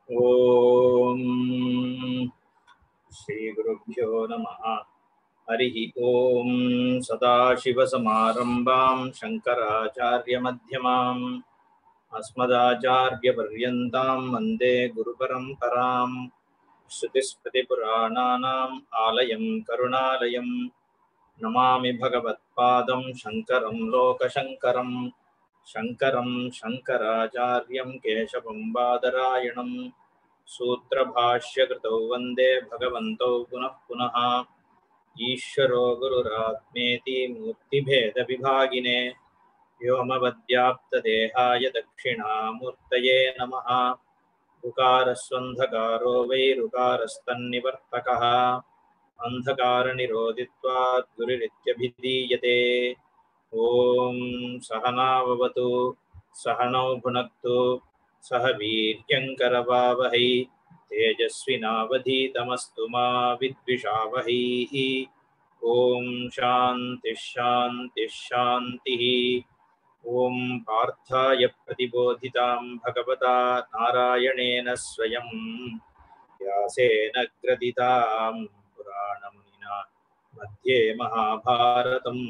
ॐ श्रीगुरुभ्यो नमः हरिः ॐ सदाशिवसमारम्भां शङ्कराचार्यमध्यमाम् अस्मदाचार्यपर्यन्तां वन्दे गुरुपरम्पराम् श्रुतिस्मृतिपुराणानाम् आलयं करुणालयं नमामि भगवत्पादं शङ्करं लोकशङ्करम् शङ्करं शङ्कराचार्यं केशवं बादरायणं सूत्रभाष्यकृतौ वन्दे भगवन्तौ पुनः पुनः ईश्वरो गुरुरात्मेति मूर्तिभेदविभागिने व्योमवद्व्याप्तदेहाय दक्षिणामूर्तये नमः ऋकारस्वन्धकारो वैरुकारस्तन्निवर्तकः अन्धकारनिरोधित्वात् गुरुरित्यभिधीयते ॐ सहनाववतु सहनौ भुनक्तु सह वीर्यङ्करवावहै तेजस्विनावधीतमस्तु मा विद्विषावहैः ॐ शान्तिः शान्तिः शान्तिः ॐ पार्थाय प्रतिबोधितां भगवता नारायणेन स्वयं व्यासेन ग्रथितां पुराणमुनिना मध्ये महाभारतम्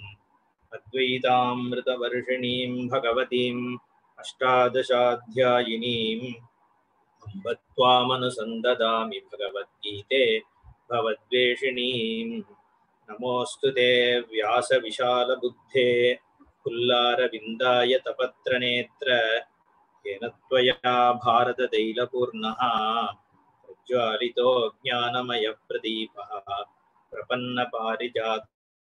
अद्वैतामृतवर्षिणीं भगवतीम् अष्टादशाध्यायिनीम् अम्ब त्वामनुसन्ददामि भगवद्गीते भवद्वेषिणीम् नमोऽस्तु ते व्यासविशालबुद्धे पुल्लारविन्दाय तपत्रनेत्र येन त्वया भारततैलपूर्णः प्रज्वालितो ज्ञानमयप्रदीपः प्रपन्नपारिजात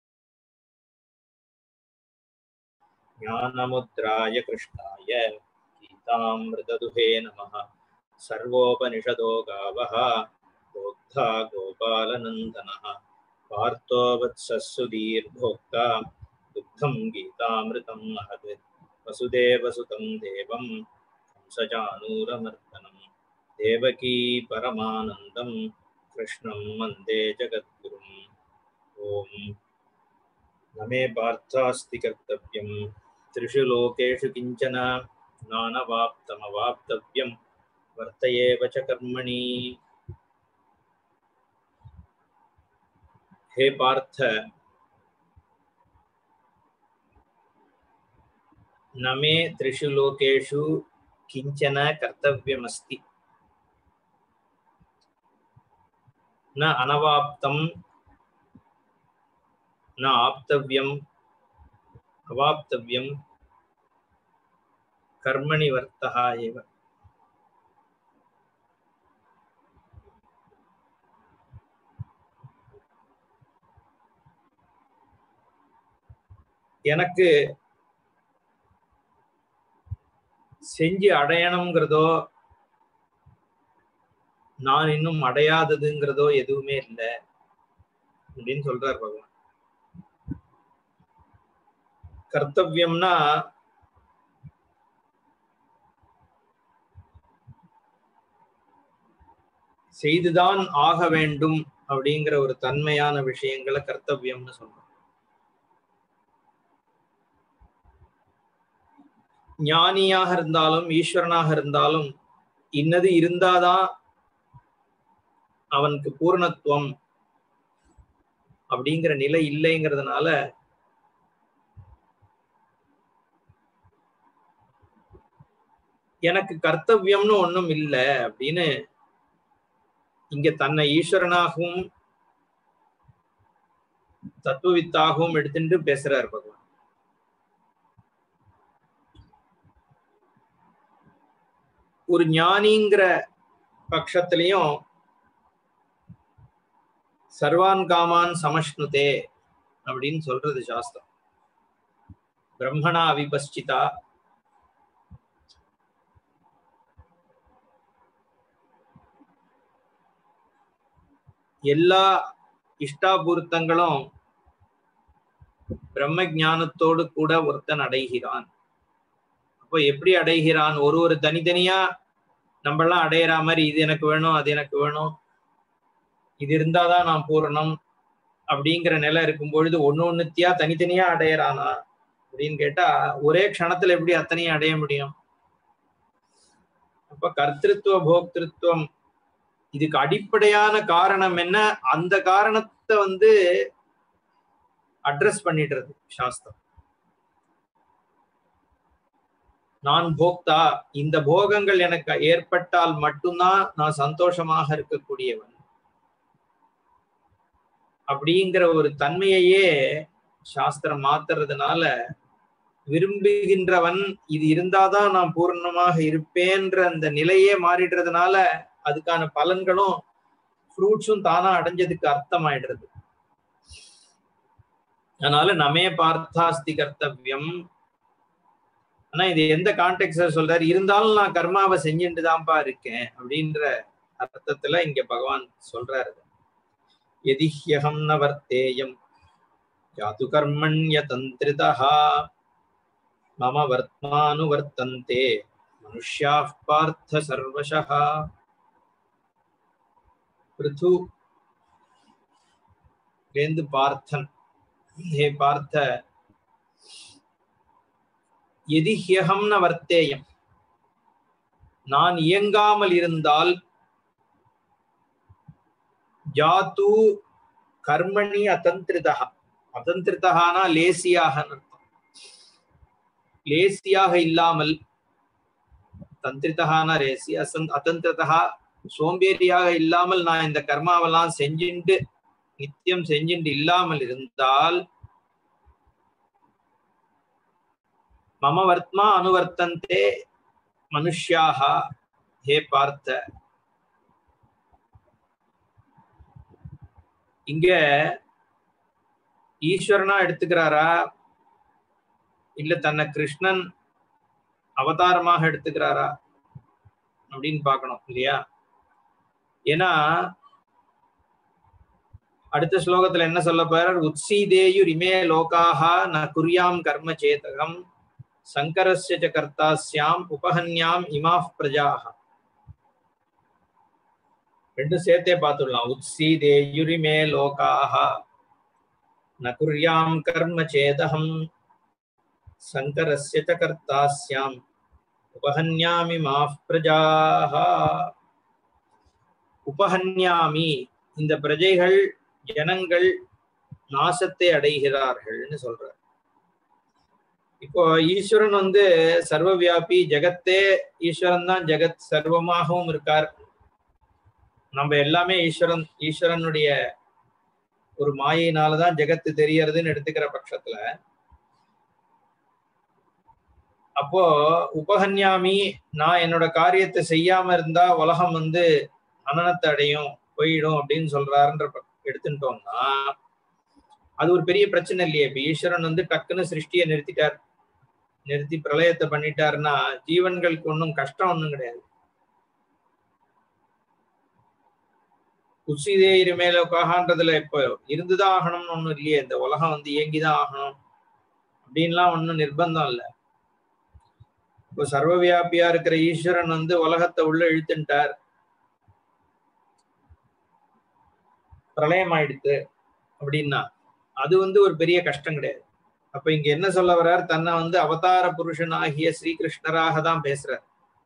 ज्ञानमुद्राय कृष्णाय गीतामृतदुहे नमः सर्वोपनिषदो गावः दोग्धा गोपालनन्दनः पार्थो वत्सस्सु दीर्भोक्ता दुग्धं गीतामृतं महत् वसुदेवसुतं देवं कंसचानूरमर्दनं देवकी परमानन्दं कृष्णं वन्दे जगद्गुरुम् ॐ न मे पार्थास्ति कर्तव्यं त्रिषु लोकेषु किञ्चन नानवाप्तमवाप्तव्यं वर्तयेव च कर्मणि हे पार्थ न मे त्रिषु लोकेषु किञ्चन कर्तव्यमस्ति न अनवाप्तं न आप्तव्यम् अवाप्तव्यं कर्मणि वर्तः एव எனக்கு செஞ்சு அடையணுங்கிறதோ நான் இன்னும் அடையாததுங்கிறதோ எதுவுமே இல்லை அப்படின்னு சொல்றார் பகவான் கர்த்தவியம்னா செய்துதான் ஆக வேண்டும் அப்படிங்கிற ஒரு தன்மையான விஷயங்களை கர்த்தவியம்னு சொல்றோம் ஞானியாக இருந்தாலும் ஈஸ்வரனாக இருந்தாலும் இன்னது இருந்தாதான் அவனுக்கு பூர்ணத்துவம் அப்படிங்கிற நிலை இல்லைங்கிறதுனால எனக்கு கர்த்தவியம்னு ஒண்ணும் இல்லை அப்படின்னு இங்க தன்னை ஈஸ்வரனாகவும் தத்துவவித்தாகவும் எடுத்துட்டு பேசுறார் பகவான் ஒரு ஞானிங்கிற பட்சத்திலையும் சர்வான் காமான் சமஷ்ணுதே அப்படின்னு சொல்றது சாஸ்திரம் பிரம்மணா அவிபஸ்சிதா எல்லா இஷ்டாபூர்த்தங்களும் பிரம்ம ஞானத்தோடு கூட ஒருத்தன் அடைகிறான் அப்போ எப்படி அடைகிறான் ஒரு ஒரு தனித்தனியா நம்மளாம் அடையிற மாதிரி இது எனக்கு வேணும் அது எனக்கு வேணும் இது இருந்தாதான் நான் பூரணம் அப்படிங்கிற நிலை இருக்கும் பொழுது ஒண்ணு ஒண்ணுத்தியா தனித்தனியா அடையிறானா அப்படின்னு கேட்டா ஒரே க்ஷணத்துல எப்படி அத்தனையும் அடைய முடியும் அப்ப கர்த்திருவ போக்திருத்துவம் இதுக்கு அடிப்படையான காரணம் என்ன அந்த காரணத்தை வந்து அட்ரஸ் பண்ணிடுறது சாஸ்திரம் நான் போக்தா இந்த போகங்கள் எனக்கு ஏற்பட்டால் மட்டும்தான் நான் சந்தோஷமாக இருக்கக்கூடியவன் அப்படிங்கிற ஒரு தன்மையையே சாஸ்திரம் மாத்துறதுனால விரும்புகின்றவன் இது இருந்தாதான் நான் பூர்ணமாக இருப்பேன்ற அந்த நிலையே மாறிடுறதுனால அதுக்கான பலன்களும் ஃப்ரூட்ஸும் தானா அடைஞ்சதுக்கு அர்த்தமாயிடுறது அதனால நமே பார்த்தாஸ்தி கர்த்தவியம் ஆனா இது எந்த கான்டெக்ட்ல சொல்றாரு இருந்தாலும் நான் கர்மாவை செஞ்சுட்டு தான்ப்பா இருக்கேன் அப்படின்ற அர்த்தத்துல இங்க பகவான் சொல்றாரு எதிஹ்யகம் ந வர்த்தேயம் ஜாது கர்மண்ய தந்திரிதா மம வர்த்மானுவர்த்தந்தே மனுஷ்யா பார்த்த சர்வசः பிருது வேந்து பார்த்தன் ஹே பார்த்த எதிஹ்யகம் ந வர்த்தேயம் நான் இயங்காமல் இருந்தால் ஜாத்து கர்மணி அதந்திரிதா அதந்திரிதகானா லேசியாக அர்த்தம் லேசியாக இல்லாமல் தந்திரிதகான ரேசி அசன் அதந்திரதா சோம்பேறியாக இல்லாமல் நான் இந்த கர்மாவெல்லாம் செஞ்சுண்டு நித்தியம் செஞ்சுண்டு இல்லாமல் இருந்தால் மம வர்த்மா அனுவர்த்தந்தே மனுஷ்யாக ஹே பார்த்த இங்க ஈஸ்வரனா எடுத்துக்கிறாரா இல்ல தன்னை கிருஷ்ணன் அவதாரமாக எடுத்துக்கிறாரா அப்படின்னு பார்க்கணும் இல்லையா ஏன்னா அடுத்த ஸ்லோகத்துல என்ன சொல்ல போறார் உத்சீதேயு ரிமே லோகாக ந குறியாம் கர்ம சேதகம் சங்கரஸ்ய ச கர்த்தாஸ்யாம் உபஹன்யாம் இமாஃப் பிரஜாக ரெண்டும் சேர்த்தே பார்த்துடலாம் உத்சீதேயுரிமே லோகாக ந குறியாம் கர்ம சேதகம் சங்கரஸ்ய ச கர்த்தாஸ்யாம் உபஹன்யாமி மாஃப் பிரஜாக உபஹன்யாமி இந்த பிரஜைகள் ஜனங்கள் நாசத்தை அடைகிறார்கள்னு சொல்றார் இப்போ ஈஸ்வரன் வந்து சர்வவியாபி ஜெகத்தே ஈஸ்வரன் தான் ஜெகத் சர்வமாகவும் இருக்கார் நம்ம எல்லாமே ஈஸ்வரன் ஈஸ்வரனுடைய ஒரு மாயினாலதான் ஜெகத்து தெரியறதுன்னு எடுத்துக்கிற பட்சத்துல அப்போ உபகன்யாமி நான் என்னோட காரியத்தை செய்யாம இருந்தா உலகம் வந்து அனனத்தை அடையும் போயிடும் அப்படின்னு சொல்றாருன்ற எடுத்துட்டோம்னா அது ஒரு பெரிய பிரச்சனை இல்லையே இப்ப ஈஸ்வரன் வந்து டக்குன்னு சிருஷ்டியை நிறுத்திட்டார் நிறுத்தி பிரளயத்தை பண்ணிட்டாருன்னா ஜீவன்களுக்கு ஒன்றும் கஷ்டம் ஒன்றும் கிடையாது குசிதே இருமேலோக்காகன்றதுல இப்போ இருந்துதான் ஆகணும்னு ஒண்ணும் இல்லையே இந்த உலகம் வந்து இயங்கிதான் ஆகணும் அப்படின்லாம் ஒன்றும் நிர்பந்தம் இல்லை இப்போ சர்வவியாபியா இருக்கிற ஈஸ்வரன் வந்து உலகத்தை உள்ள இழுத்துட்டார் பிரளயம் ஆயிடுத்து அப்படின்னா அது வந்து ஒரு பெரிய கஷ்டம் கிடையாது அப்ப இங்க என்ன சொல்ல வர்றார் தன்னை வந்து அவதார புருஷன் ஆகிய ஸ்ரீகிருஷ்ணராக தான் பேசுறார்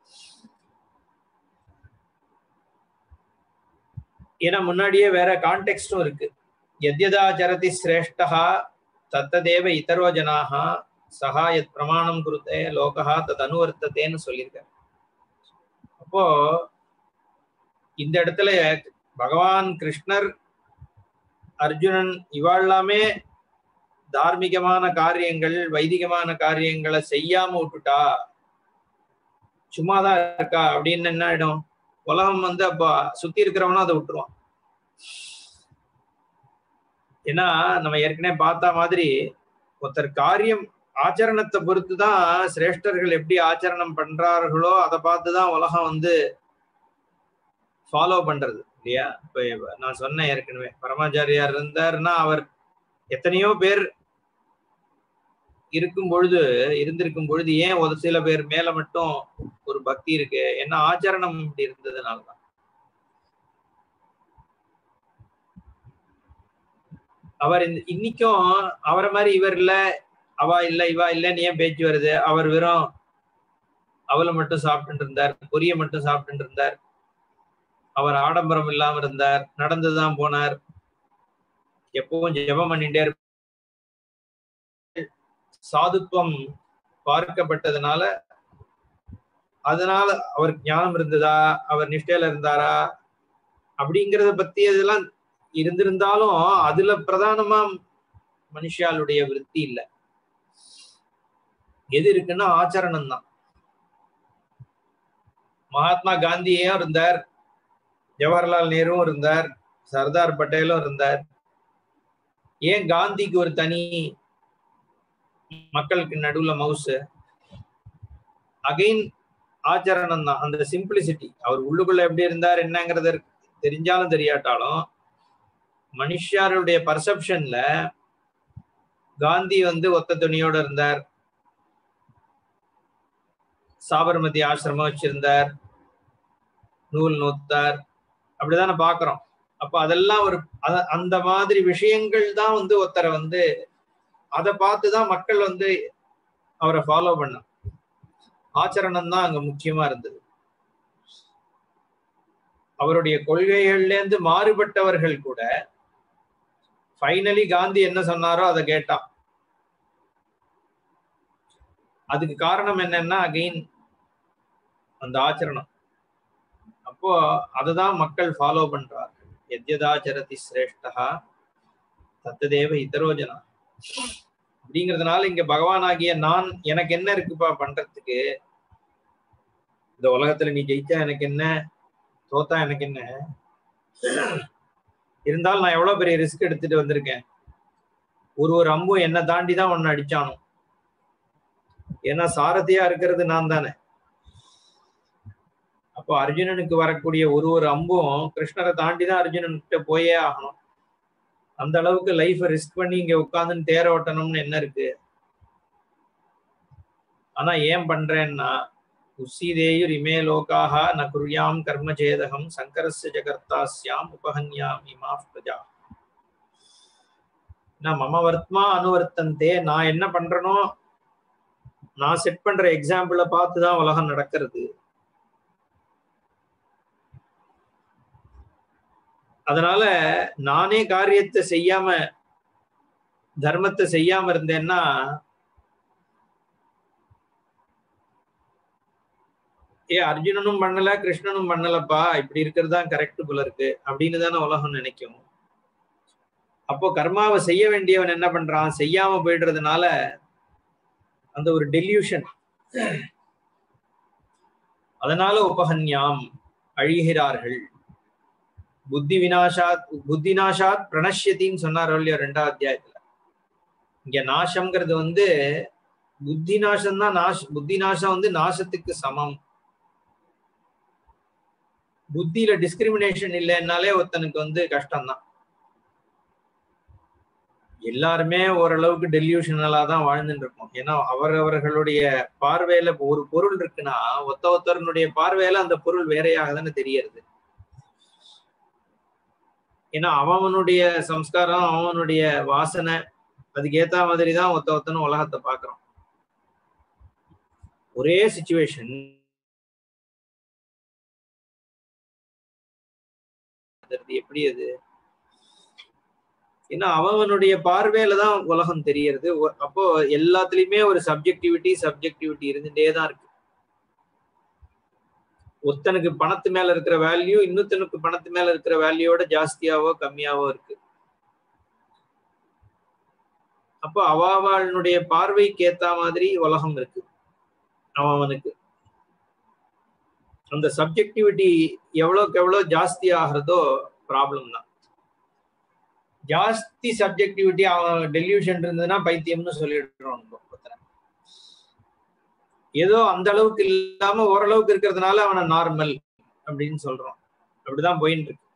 ஏன்னா முன்னாடியே வேற கான்டெக்ட்டும் இருக்கு எத்யதா சரதி சிரேஷ்டா தத்ததேவ இதரோ ஜனாக சகா எத் பிரமாணம் குருத்தே லோகா தத் அனுவர்த்தத்தேன்னு சொல்லியிருக்காரு அப்போ இந்த இடத்துல பகவான் கிருஷ்ணர் அர்ஜுனன் இவாழ்லாமே தார்மீகமான காரியங்கள் வைதிகமான காரியங்களை செய்யாம விட்டுட்டா சும்மாதான் இருக்கா அப்படின்னு என்ன ஆயிடும் உலகம் வந்து அப்ப சுத்தி இருக்கிறவனும் அதை விட்டுருவான் ஏன்னா நம்ம ஏற்கனவே பார்த்த மாதிரி ஒருத்தர் காரியம் ஆச்சரணத்தை பொறுத்து தான் சிரேஷ்டர்கள் எப்படி ஆச்சரணம் பண்றார்களோ அதை பார்த்துதான் உலகம் வந்து ஃபாலோ பண்றது இல்லையா இப்ப நான் சொன்னேன் ஏற்கனவே பரமாச்சாரியார் இருந்தாருன்னா அவர் எத்தனையோ பேர் இருக்கும் பொழுது இருந்திருக்கும் பொழுது ஏன் ஒரு சில பேர் மேல மட்டும் ஒரு பக்தி இருக்கு என்ன ஆச்சரணம் இப்படி இருந்ததுனாலதான் அவர் இன்னைக்கும் அவரை மாதிரி இவர் இல்ல அவ இல்ல இவா இல்லன்னு ஏன் பேச்சு வருது அவர் வெறும் அவலை மட்டும் சாப்பிட்டு இருந்தார் பொரிய மட்டும் சாப்பிட்டு இருந்தார் அவர் ஆடம்பரம் இல்லாம இருந்தார் நடந்துதான் போனார் எப்பவும் ஜெபம் பண்ணிட்டே சாதுத்வம் பார்க்கப்பட்டதுனால அதனால அவர் ஞானம் இருந்ததா அவர் நிஷ்டையில இருந்தாரா அப்படிங்கறத பத்தி அதெல்லாம் இருந்திருந்தாலும் அதுல பிரதானமா மனுஷாளுடைய விருத்தி இல்ல எது இருக்குன்னா ஆச்சரணம் தான் மகாத்மா காந்தியும் இருந்தார் ஜவஹர்லால் நேருவும் இருந்தார் சர்தார் பட்டேலும் இருந்தார் ஏன் காந்திக்கு ஒரு தனி மக்களுக்கு நடுவுல மவுஸ் அகைன் ஆச்சரணம் தான் அந்த சிம்பிளிசிட்டி அவர் உள்ளுக்குள்ள எப்படி இருந்தார் என்னங்கிறத தெரிஞ்சாலும் தெரியாட்டாலும் மனுஷாருடைய பர்செப்ஷன்ல காந்தி வந்து ஒத்த துணியோட இருந்தார் சாபர்மதி ஆசிரமம் வச்சிருந்தார் நூல் நூத்தார் அப்படிதானே பாக்குறோம் அப்ப அதெல்லாம் ஒரு அந்த மாதிரி விஷயங்கள் தான் வந்து ஒருத்தரை வந்து அதை பார்த்துதான் மக்கள் வந்து அவரை ஃபாலோ பண்ண ஆச்சரணம் தான் அங்க முக்கியமா இருந்தது அவருடைய கொள்கைகள்ல இருந்து மாறுபட்டவர்கள் கூட ஃபைனலி காந்தி என்ன சொன்னாரோ அதை கேட்டான் அதுக்கு காரணம் என்னன்னா அகெயின் அந்த ஆச்சரணம் அப்போ அதுதான் மக்கள் ஃபாலோ பண்றார்கள் எத்யதாச்சரதி சிரேஷ்டா தத்ததேவ இதரோஜனா அப்படிங்கிறதுனால இங்க பகவான் ஆகிய நான் எனக்கு என்ன இருக்குப்பா பண்றதுக்கு இந்த உலகத்துல நீ ஜெயிச்சா எனக்கு என்ன தோத்தா எனக்கு என்ன இருந்தாலும் நான் எவ்வளவு பெரிய ரிஸ்க் எடுத்துட்டு வந்திருக்கேன் ஒரு ஒரு அம்பும் என்ன தாண்டி தான் ஒன்னு அடிச்சானோ ஏன்னா சாரதியா இருக்கிறது நான் தானே அப்போ அர்ஜுனனுக்கு வரக்கூடிய ஒரு ஒரு அம்பும் கிருஷ்ணரை தாண்டி தான் அர்ஜுனன்கிட்ட போயே ஆகணும் அந்த அளவுக்கு லைஃப் ரிஸ்க் பண்ணி இங்க உட்காந்துன்னு தேர ஓட்டணும்னு என்ன இருக்கு ஆனா ஏன் பண்றேன்னா உசீதேயுர் இமே லோகாக ந குர்யாம் கர்ம சேதகம் சங்கரஸ்ய ஜகர்த்தாஸ்யாம் உபஹன்யாம் இமா பிரஜா நான் மம வர்த்மா அனுவர்த்தந்தே நான் என்ன பண்றனோ நான் செட் பண்ற எக்ஸாம்பிளை பார்த்துதான் உலகம் நடக்கிறது அதனால நானே காரியத்தை செய்யாம தர்மத்தை செய்யாம இருந்தேன்னா ஏ அர்ஜுனனும் பண்ணல கிருஷ்ணனும் பண்ணலப்பா இப்படி இருக்கிறது தான் கரெக்ட் போல இருக்கு அப்படின்னு தானே உலகம் நினைக்கும் அப்போ கர்மாவை செய்ய வேண்டியவன் என்ன பண்றான் செய்யாம போயிடுறதுனால அந்த ஒரு டெல்யூஷன் அதனால உபகன்யாம் அழிகிறார்கள் புத்தி வினாசாத் புத்தி நாசாத் பிரணஷ்யத்தின்னு சொன்னார் இல்லையோ ரெண்டாவது அத்தியாயத்துல இங்க நாசம்ங்கிறது வந்து புத்தி நாசம் தான் நாஷ் புத்தி நாசம் வந்து நாசத்துக்கு சமம் புத்தியில டிஸ்கிரிமினேஷன் இல்லைன்னாலே ஒருத்தனுக்கு வந்து கஷ்டம்தான் எல்லாருமே ஓரளவுக்கு டெல்யூஷனலா தான் வாழ்ந்துட்டு இருக்கோம் ஏன்னா அவரவர்களுடைய பார்வையில ஒரு பொருள் இருக்குன்னா ஒத்த ஒருத்தருடைய பார்வையில அந்த பொருள் வேறையாக தானே தெரியறது ஏன்னா அவனுடைய சம்ஸ்காரம் அவனுடைய வாசனை அதுக்கு ஏத்த மாதிரி தான் ஒத்த ஒத்தனும் உலகத்தை பாக்குறோம் ஒரே சுச்சுவேஷன் எப்படி அது ஏன்னா அவனுடைய பார்வையில தான் உலகம் தெரியறது அப்போ எல்லாத்துலயுமே ஒரு சப்ஜெக்டிவிட்டி சப்ஜெக்டிவிட்டி இருந்துட்டே தான் இருக்கு ஒருத்தனுக்கு பணத்து மேல இருக்கிற வேல்யூ இன்னொருத்தனுக்கு பணத்து மேல இருக்கிற வேல்யூவோட ஜாஸ்தியாவோ கம்மியாவோ இருக்கு அப்போ அவாவாளுடைய பார்வைக்கு ஏத்த மாதிரி உலகம் இருக்கு அவனுக்கு அந்த சப்ஜெக்டிவிட்டி எவ்வளோக்கு எவ்வளோ ஜாஸ்தி ஆகிறதோ ப்ராப்ளம் தான் ஜாஸ்தி சப்ஜெக்டிவிட்டி அவன் டெல்யூஷன் இருந்ததுன்னா பைத்தியம்னு சொல்லிடுறோம் ஏதோ அந்த அளவுக்கு இல்லாம ஓரளவுக்கு இருக்கிறதுனால அவனை நார்மல் அப்படின்னு சொல்றோம் அப்படிதான் போயின்னு இருக்கு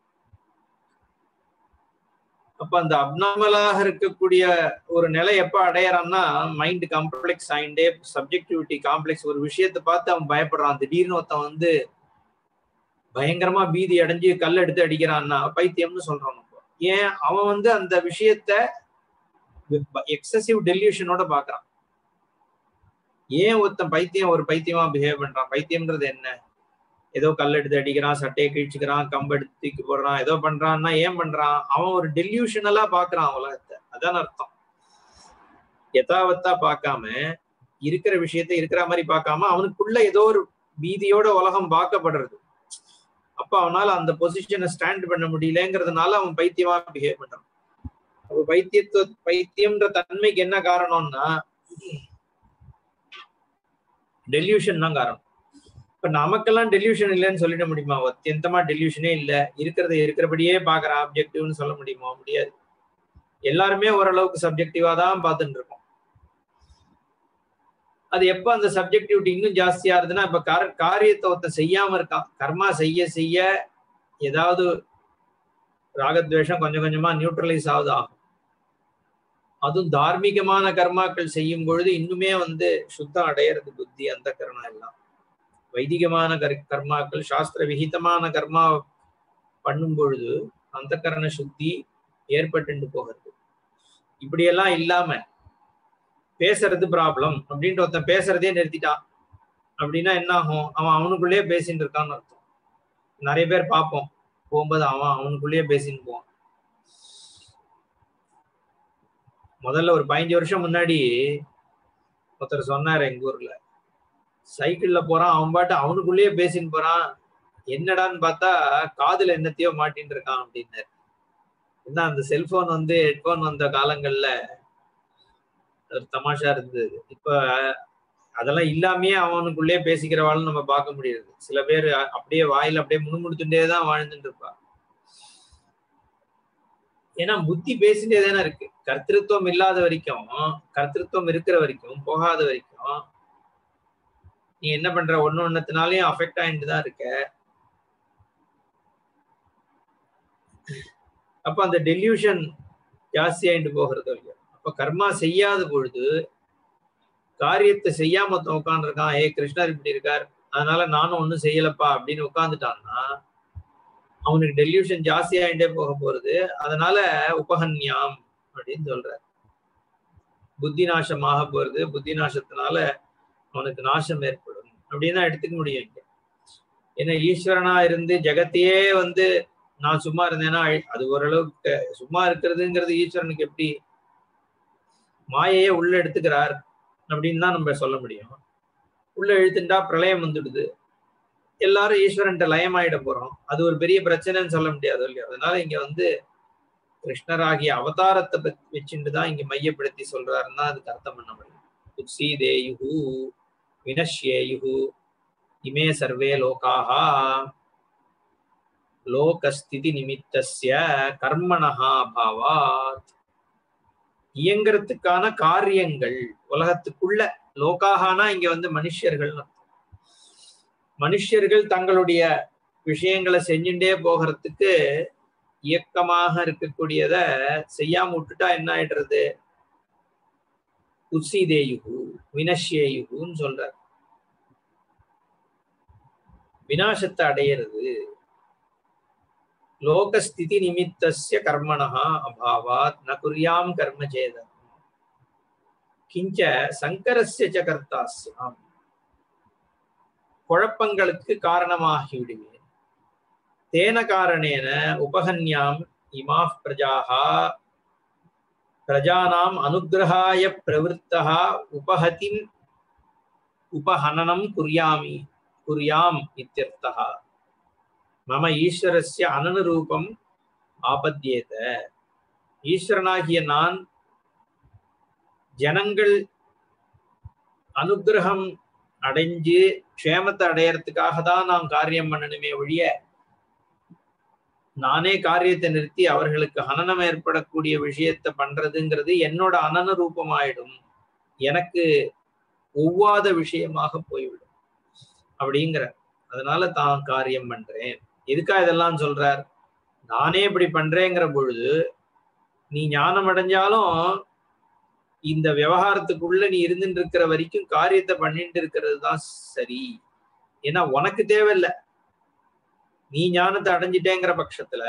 அப்ப அந்த அப்நார்மலாக இருக்கக்கூடிய ஒரு நிலை எப்ப அடையறான்னா மைண்ட் காம்ப்ளெக்ஸ் ஆயிண்டே சப்ஜெக்டிவிட்டி காம்ப்ளெக்ஸ் ஒரு விஷயத்தை பார்த்து அவன் பயப்படுறான் திடீர்னு ஒருத்தன் வந்து பயங்கரமா பீதி அடைஞ்சு கல் எடுத்து அடிக்கிறான்னா பைத்தியம்னு சொல்றான் ஏன் அவன் வந்து அந்த விஷயத்த எக்ஸசிவ் டெல்யூஷனோட பாக்குறான் ஏன் ஒருத்தன் பைத்தியம் ஒரு பைத்தியமா பிஹேவ் பண்றான் பைத்தியம்ன்றது என்ன ஏதோ கல் எடுத்து அடிக்கிறான் சட்டையை கிழிச்சுக்கிறான் கம்பு எடுத்து தூக்கி போடுறான் ஏதோ பண்றான்னா ஏன் பண்றான் அவன் ஒரு டெல்யூஷனலா பாக்குறான் உலகத்தை அதான் அர்த்தம் யதாவத்தா பார்க்காம இருக்கிற விஷயத்த இருக்கிற மாதிரி பார்க்காம அவனுக்குள்ள ஏதோ ஒரு பீதியோட உலகம் பார்க்கப்படுறது அப்ப அவனால அந்த பொசிஷனை ஸ்டாண்ட் பண்ண முடியலங்கிறதுனால அவன் பைத்தியமா பிஹேவ் பண்றான் அப்ப பைத்தியத்துவ பைத்தியம்ன்ற தன்மைக்கு என்ன காரணம்னா டெல்யூஷன் தான் காரணம் இப்ப நமக்கெல்லாம் டெல்யூஷன் இல்லைன்னு சொல்லிட முடியுமா அத்தியந்தமா டெல்யூஷனே இல்ல இருக்கிறத இருக்கிறபடியே பாக்குற ஆப்ஜெக்டிவ்னு சொல்ல முடியுமா முடியாது எல்லாருமே ஓரளவுக்கு சப்ஜெக்டிவா தான் பார்த்துட்டு இருக்கோம் அது எப்ப அந்த சப்ஜெக்டிவிட்டி இன்னும் ஜாஸ்தியா இருந்ததுன்னா இப்ப கார காரியத்தை ஒருத்தன் செய்யாம இருக்கான் கர்மா செய்ய செய்ய ஏதாவது ராகத்வேஷம் கொஞ்சம் கொஞ்சமா நியூட்ரலைஸ் ஆகுது ஆகும் அதுவும் தார்மீகமான கர்மாக்கள் செய்யும் பொழுது இன்னுமே வந்து சுத்தம் அடையிறது புத்தி அந்த கரணம் எல்லாம் வைதிகமான கர் கர்மாக்கள் சாஸ்திர விகிதமான கர்மா பண்ணும் பொழுது அந்த கரண சுத்தி ஏற்பட்டு போகிறது இப்படியெல்லாம் இல்லாம பேசுறது ப்ராப்ளம் அப்படின்ட்டு ஒருத்தன் பேசுறதே நிறுத்திட்டான் அப்படின்னா என்ன ஆகும் அவன் அவனுக்குள்ளேயே பேசிட்டு இருக்கான்னு அர்த்தம் நிறைய பேர் பார்ப்போம் போகும்போது அவன் அவனுக்குள்ளேயே பேசின்னு போவான் முதல்ல ஒரு பதினஞ்சு வருஷம் முன்னாடி ஒருத்தர் சொன்னாரு எங்க ஊர்ல சைக்கிள்ல போறான் அவன் பாட்டு அவனுக்குள்ளேயே பேசின்னு போறான் என்னடான்னு பார்த்தா காதுல என்னத்தையோ மாட்டின்னு இருக்கான் அப்படின்னாரு என்ன அந்த செல்போன் வந்து ஹெட்போன் வந்த காலங்கள்ல ஒரு தமாஷா இருந்தது இப்ப அதெல்லாம் இல்லாமயே அவனுக்குள்ளே பேசிக்கிறவாள்னு நம்ம பார்க்க முடியாது சில பேர் அப்படியே வாயில அப்படியே முணுமுணுத்துட்டே தான் வாழ்ந்துட்டு இருப்பா ஏன்னா புத்தி பேசிட்டே தானே இருக்கு கர்த்திருவம் இல்லாத வரைக்கும் கர்த்திருவம் இருக்கிற வரைக்கும் போகாத வரைக்கும் நீ என்ன பண்ற ஒன்னு ஒன்னத்தினாலையும் அஃபெக்ட் ஆயிட்டு தான் இருக்க அப்ப அந்த டெல்யூஷன் ஜாஸ்தி ஆயிட்டு போகிறது இல்லையா அப்ப கர்மா செய்யாத பொழுது காரியத்தை செய்யாம உட்காந்துருக்கான் ஏ கிருஷ்ணர் இப்படி இருக்கார் அதனால நானும் ஒன்னும் செய்யலப்பா அப்படின்னு உட்காந்துட்டான்னா அவனுக்கு டெல்யூஷன் ஜாஸ்தி ஆயிட்டே போக போறது அதனால உபகன்யாம் அப்படின்னு சொல்றார் புத்தி நாசமாக போறது புத்தி நாசத்தினால அவனுக்கு நாசம் ஏற்படும் அப்படின்னு தான் எடுத்துக்க முடியும் இங்க ஏன்னா ஈஸ்வரனா இருந்து ஜெகத்தையே வந்து நான் சும்மா இருந்தேன்னா அது ஓரளவுக்கு சும்மா இருக்கிறதுங்கிறது ஈஸ்வரனுக்கு எப்படி மாயையே உள்ள எடுத்துக்கிறார் அப்படின்னு தான் நம்ம சொல்ல முடியும் உள்ள இழுத்துட்டா பிரளயம் வந்துடுது எல்லாரும் ஈஸ்வரன்ட்ட லயமாயிட போறோம் அது ஒரு பெரிய பிரச்சனைன்னு சொல்ல முடியாது இல்லையா அதனால இங்க வந்து கிருஷ்ணராகிய அவதாரத்தை பத்தி வச்சுட்டு தான் இங்க மையப்படுத்தி சொல்றாருன்னா அதுக்கு அர்த்தம் பண்ண முடியும் உத்சீதேயுகு வினஷ்யேயுகு இமே சர்வே லோகாஹா லோகஸ்திதி நிமித்தஸ்ய கர்மணஹா பாவாத் இயங்குறதுக்கான காரியங்கள் உலகத்துக்குள்ள லோகாகானா இங்க வந்து மனுஷர்கள் மனுஷர்கள் தங்களுடைய விஷயங்களை செஞ்சுட்டே போகிறதுக்கு இயக்கமாக இருக்கக்கூடியத செய்யாம விட்டுட்டா என்ன ஆயிடுறது உத்சீதேயுகு வினஷ்யேயுகுன்னு சொல்றார் வினாசத்தை அடையிறது லோகஸ்திதி நிமித்தஸ்ய கர்மணா அபாவாத் ந குறியாம் கர்ம சேதம் கிஞ்ச சங்கரஸ்ய ச கர்த்தாஸ்யாம் குழப்பங்களுக்கு காரணமாகி விடுவேன் தேன காரணேன உபகன்யாம் இமா பிரஜாக பிரஜானாம் அனுகிரகாய பிரவருத்தா உபஹதிம் உபஹனனம் குறியாமி குறியாம் இத்தியர்த்தः மம ஈஸ்வரஸ்ய அனனுரூபம் ஆபத்தியேத ஈஸ்வரனாகிய நான் ஜனங்கள் அனுகிரகம் அடைஞ்சு க்ஷேமத்தை அடையறதுக்காக தான் நான் காரியம் பண்ணணுமே ஒழிய நானே காரியத்தை நிறுத்தி அவர்களுக்கு ஹனனம் ஏற்படக்கூடிய விஷயத்த பண்றதுங்கிறது என்னோட அனன ரூபமாயிடும் எனக்கு ஒவ்வாத விஷயமாக போய்விடும் அப்படிங்கிற அதனால தான் காரியம் பண்றேன் எதுக்கா இதெல்லாம் சொல்றார் நானே இப்படி பண்றேங்கிற பொழுது நீ ஞானம் அடைஞ்சாலும் இந்த விவகாரத்துக்குள்ள நீ இருந்துட்டு இருக்கிற வரைக்கும் காரியத்தை பண்ணிட்டு இருக்கிறது தான் சரி ஏன்னா உனக்கு தேவையில்லை நீ ஞானத்தை அடைஞ்சிட்டேங்கிற பட்சத்துல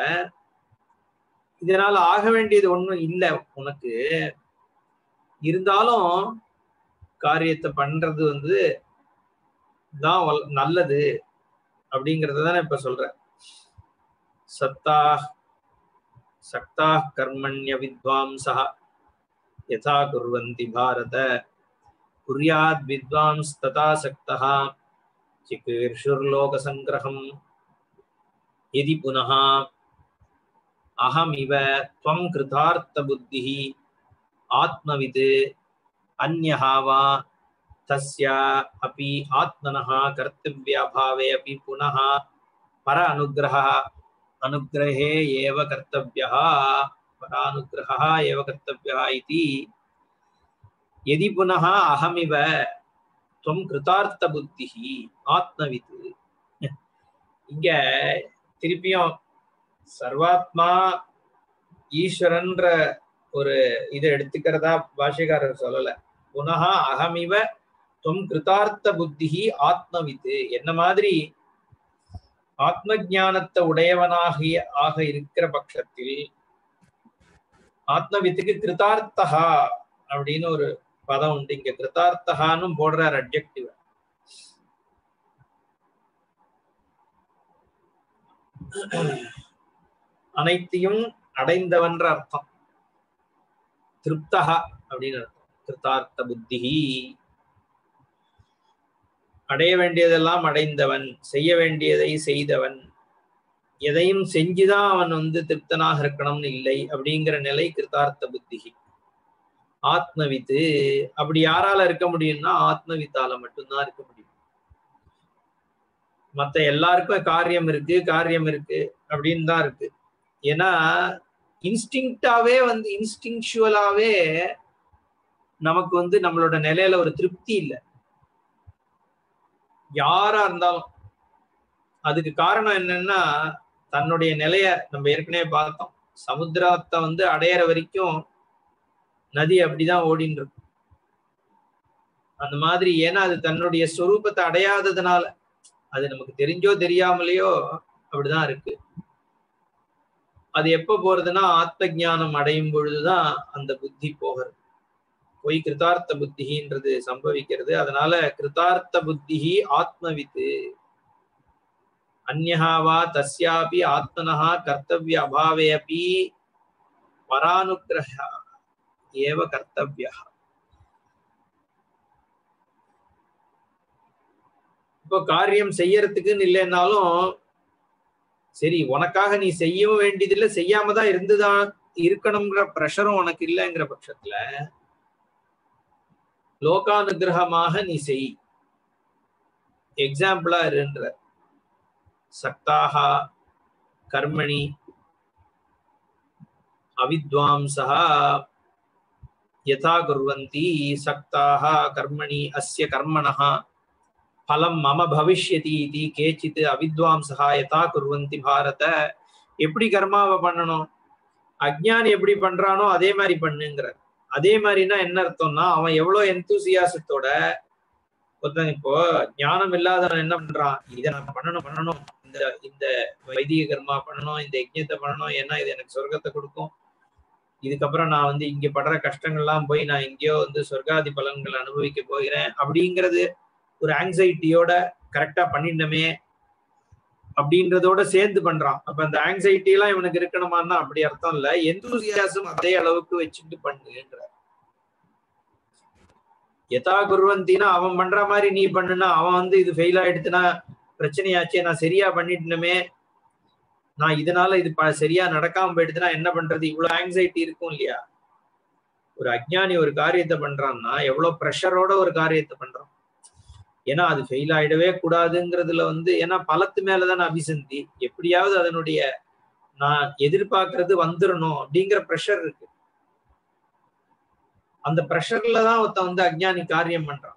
இதனால ஆக வேண்டியது ஒண்ணும் இல்லை உனக்கு இருந்தாலும் காரியத்தை பண்றது வந்து தான் வல்- நல்லது அப்படிங்கறத தானே இப்ப சொல்றேன் சத்தா சக்தா கர்மண்ய வித்வாம்சா யதா குர்வந்தி பாரத குர்யாத் வித்வாம்ஸ் ததா சக்தः चिकीर्षुर्लोकसङ्ग्रहम् यदि पुनः अहमिव त्वं कृतार्थबुद्धिः आत्मवित् अन्यः वा तस्य अपि आत्मनः कर्तव्याभावे अपि पुनः पर अनुग्रहः अनुग्रहे एव कर्तव्यः परानुग्रहः एव कर्तव्यः इति यदि पुनः अहमिव துவம் கிருதார்த்த புத்தி ஆத்மவித்து இங்க திருப்பியும் சர்வாத்மா ஈஸ்வரன்ற ஒரு இதை எடுத்துக்கிறதா பாஷைக்காரர் சொல்லல புனக அகமிவ துவம் கிருதார்த்த புத்தி ஆத்மவித்து என்ன மாதிரி ஆத்ம ஞானத்தை உடையவனாகிய ஆக இருக்கிற பட்சத்தில் ஆத்மவித்துக்கு கிருதார்த்தகா அப்படின்னு ஒரு பதம் உண்டு இங்க கிருதார்த்தகான்னு போடுறார் அப்ஜெக்டிவ் அனைத்தையும் அடைந்தவன்ற அர்த்தம் திருப்தகா அப்படின்னு அர்த்தம் கிருதார்த்த புத்தி அடைய வேண்டியதெல்லாம் அடைந்தவன் செய்ய வேண்டியதை செய்தவன் எதையும் செஞ்சுதான் அவன் வந்து திருப்தனாக இருக்கணும்னு இல்லை அப்படிங்கிற நிலை கிருதார்த்த புத்தி ஆத்மவித்து அப்படி யாரால இருக்க முடியும்னா ஆத்மவித்தால மட்டும்தான் இருக்க முடியும் மத்த எல்லாருக்கும் காரியம் இருக்கு காரியம் இருக்கு அப்படின்னு தான் இருக்கு ஏன்னா இன்ஸ்டிங்டாவே வந்து இன்ஸ்டிங்சுவலாவே நமக்கு வந்து நம்மளோட நிலையில ஒரு திருப்தி இல்லை யாரா இருந்தாலும் அதுக்கு காரணம் என்னன்னா தன்னுடைய நிலைய நம்ம ஏற்கனவே பார்த்தோம் சமுத்திரத்தை வந்து அடையிற வரைக்கும் நதி அப்படிதான் ஓடின்னு இருக்கும் அந்த மாதிரி ஏன்னா அது தன்னுடைய சொரூபத்தை அடையாததுனால அது நமக்கு தெரிஞ்சோ தெரியாமலேயோ அப்படிதான் இருக்கு அது எப்ப போறதுன்னா ஆத்ம ஞானம் அடையும் பொழுதுதான் அந்த புத்தி போகிறது போய் கிருதார்த்த புத்தின்றது சம்பவிக்கிறது அதனால கிருதார்த்த புத்தி ஆத்மவித்து அந்யஹாவா தஸ்யாபி ஆத்மனஹா கர்த்தவிய அபாவே அப்பி பரானுகிரக ஏவ கர்த்தவியா இப்போ காரியம் செய்யறதுக்குன்னு இல்லைன்னாலும் சரி உனக்காக நீ செய்யவும் வேண்டியதில்லை செய்யாம தான் இருந்துதான் இருக்கணுங்கிற ப்ரெஷரும் உனக்கு இல்லைங்கிற பட்சத்துல லோகானுகிரகமாக நீ செய் எக்ஸாம்பிளா இருன்ற சக்தாக கர்மணி அவித்வாம்சா யதா குர்வந்தி சக்தாக கர்மணி அஸ்ய கர்மணः ஃபலம் மம பவிஷ்யதி இது கேச்சித் அவித்வாம்சா யதா குர்வந்தி பாரத எப்படி கர்மாவை பண்ணணும் அஜ்ஞானி எப்படி பண்றானோ அதே மாதிரி பண்ணுங்கிற அதே மாதிரினா என்ன அர்த்தம்னா அவன் எவ்வளவு எந்தூசியாசத்தோட ஒருத்தன் இப்போ ஞானம் இல்லாதவன் என்ன பண்றான் இதை நான் பண்ணணும் பண்ணணும் இந்த இந்த வைதிக கர்மா பண்ணணும் இந்த யஜ்ஞத்தை பண்ணணும் ஏன்னா இது எனக்கு சொர்க்கத்தை கொடுக்கும் இதுக்கப்புறம் நான் வந்து இங்க படுற கஷ்டங்கள்லாம் போய் நான் எங்கேயோ வந்து சொர்க்காதி பலன்கள் அனுபவிக்க போகிறேன் அப்படிங்கிறது ஒரு ஆங்ஸைட்டியோட கரெக்டா பண்ணிடணுமே அப்படின்றதோட சேர்ந்து பண்றான் அப்ப அந்த ஆங்ஸைட்டி எல்லாம் இவனுக்கு இருக்கணுமான்னா அப்படி அர்த்தம் இல்ல எந்தூசியாசம் அதே அளவுக்கு வச்சுட்டு பண்ணுன்ற எதா குருவந்தினா அவன் பண்ற மாதிரி நீ பண்ணுனா அவன் வந்து இது ஃபெயில் ஆயிடுச்சுன்னா பிரச்சனையாச்சே நான் சரியா பண்ணிட்டனுமே நான் இதனால இது ப- சரியா நடக்காம போயிடுச்சுன்னா என்ன பண்றது இவ்வளவு ஆங்ஸைட்டி இருக்கும் இல்லையா ஒரு அஜ்ஞானி ஒரு காரியத்தை பண்றான்னா எவ்வளவு ப்ரெஷரோட ஒரு காரியத்தை பண்றான் ஏன்னா அது ஃபெயில் ஆயிடவே கூடாதுங்கிறதுல வந்து ஏன்னா பலத்து மேலதான் அபிசந்தி எப்படியாவது அதனுடைய நான் எதிர்பார்க்கறது வந்துடணும் அப்படிங்கிற ப்ரெஷர் இருக்கு அந்த ப்ரெஷர்ல தான் ஒருத்தன் வந்து அஜ்ஞானி காரியம் பண்றான்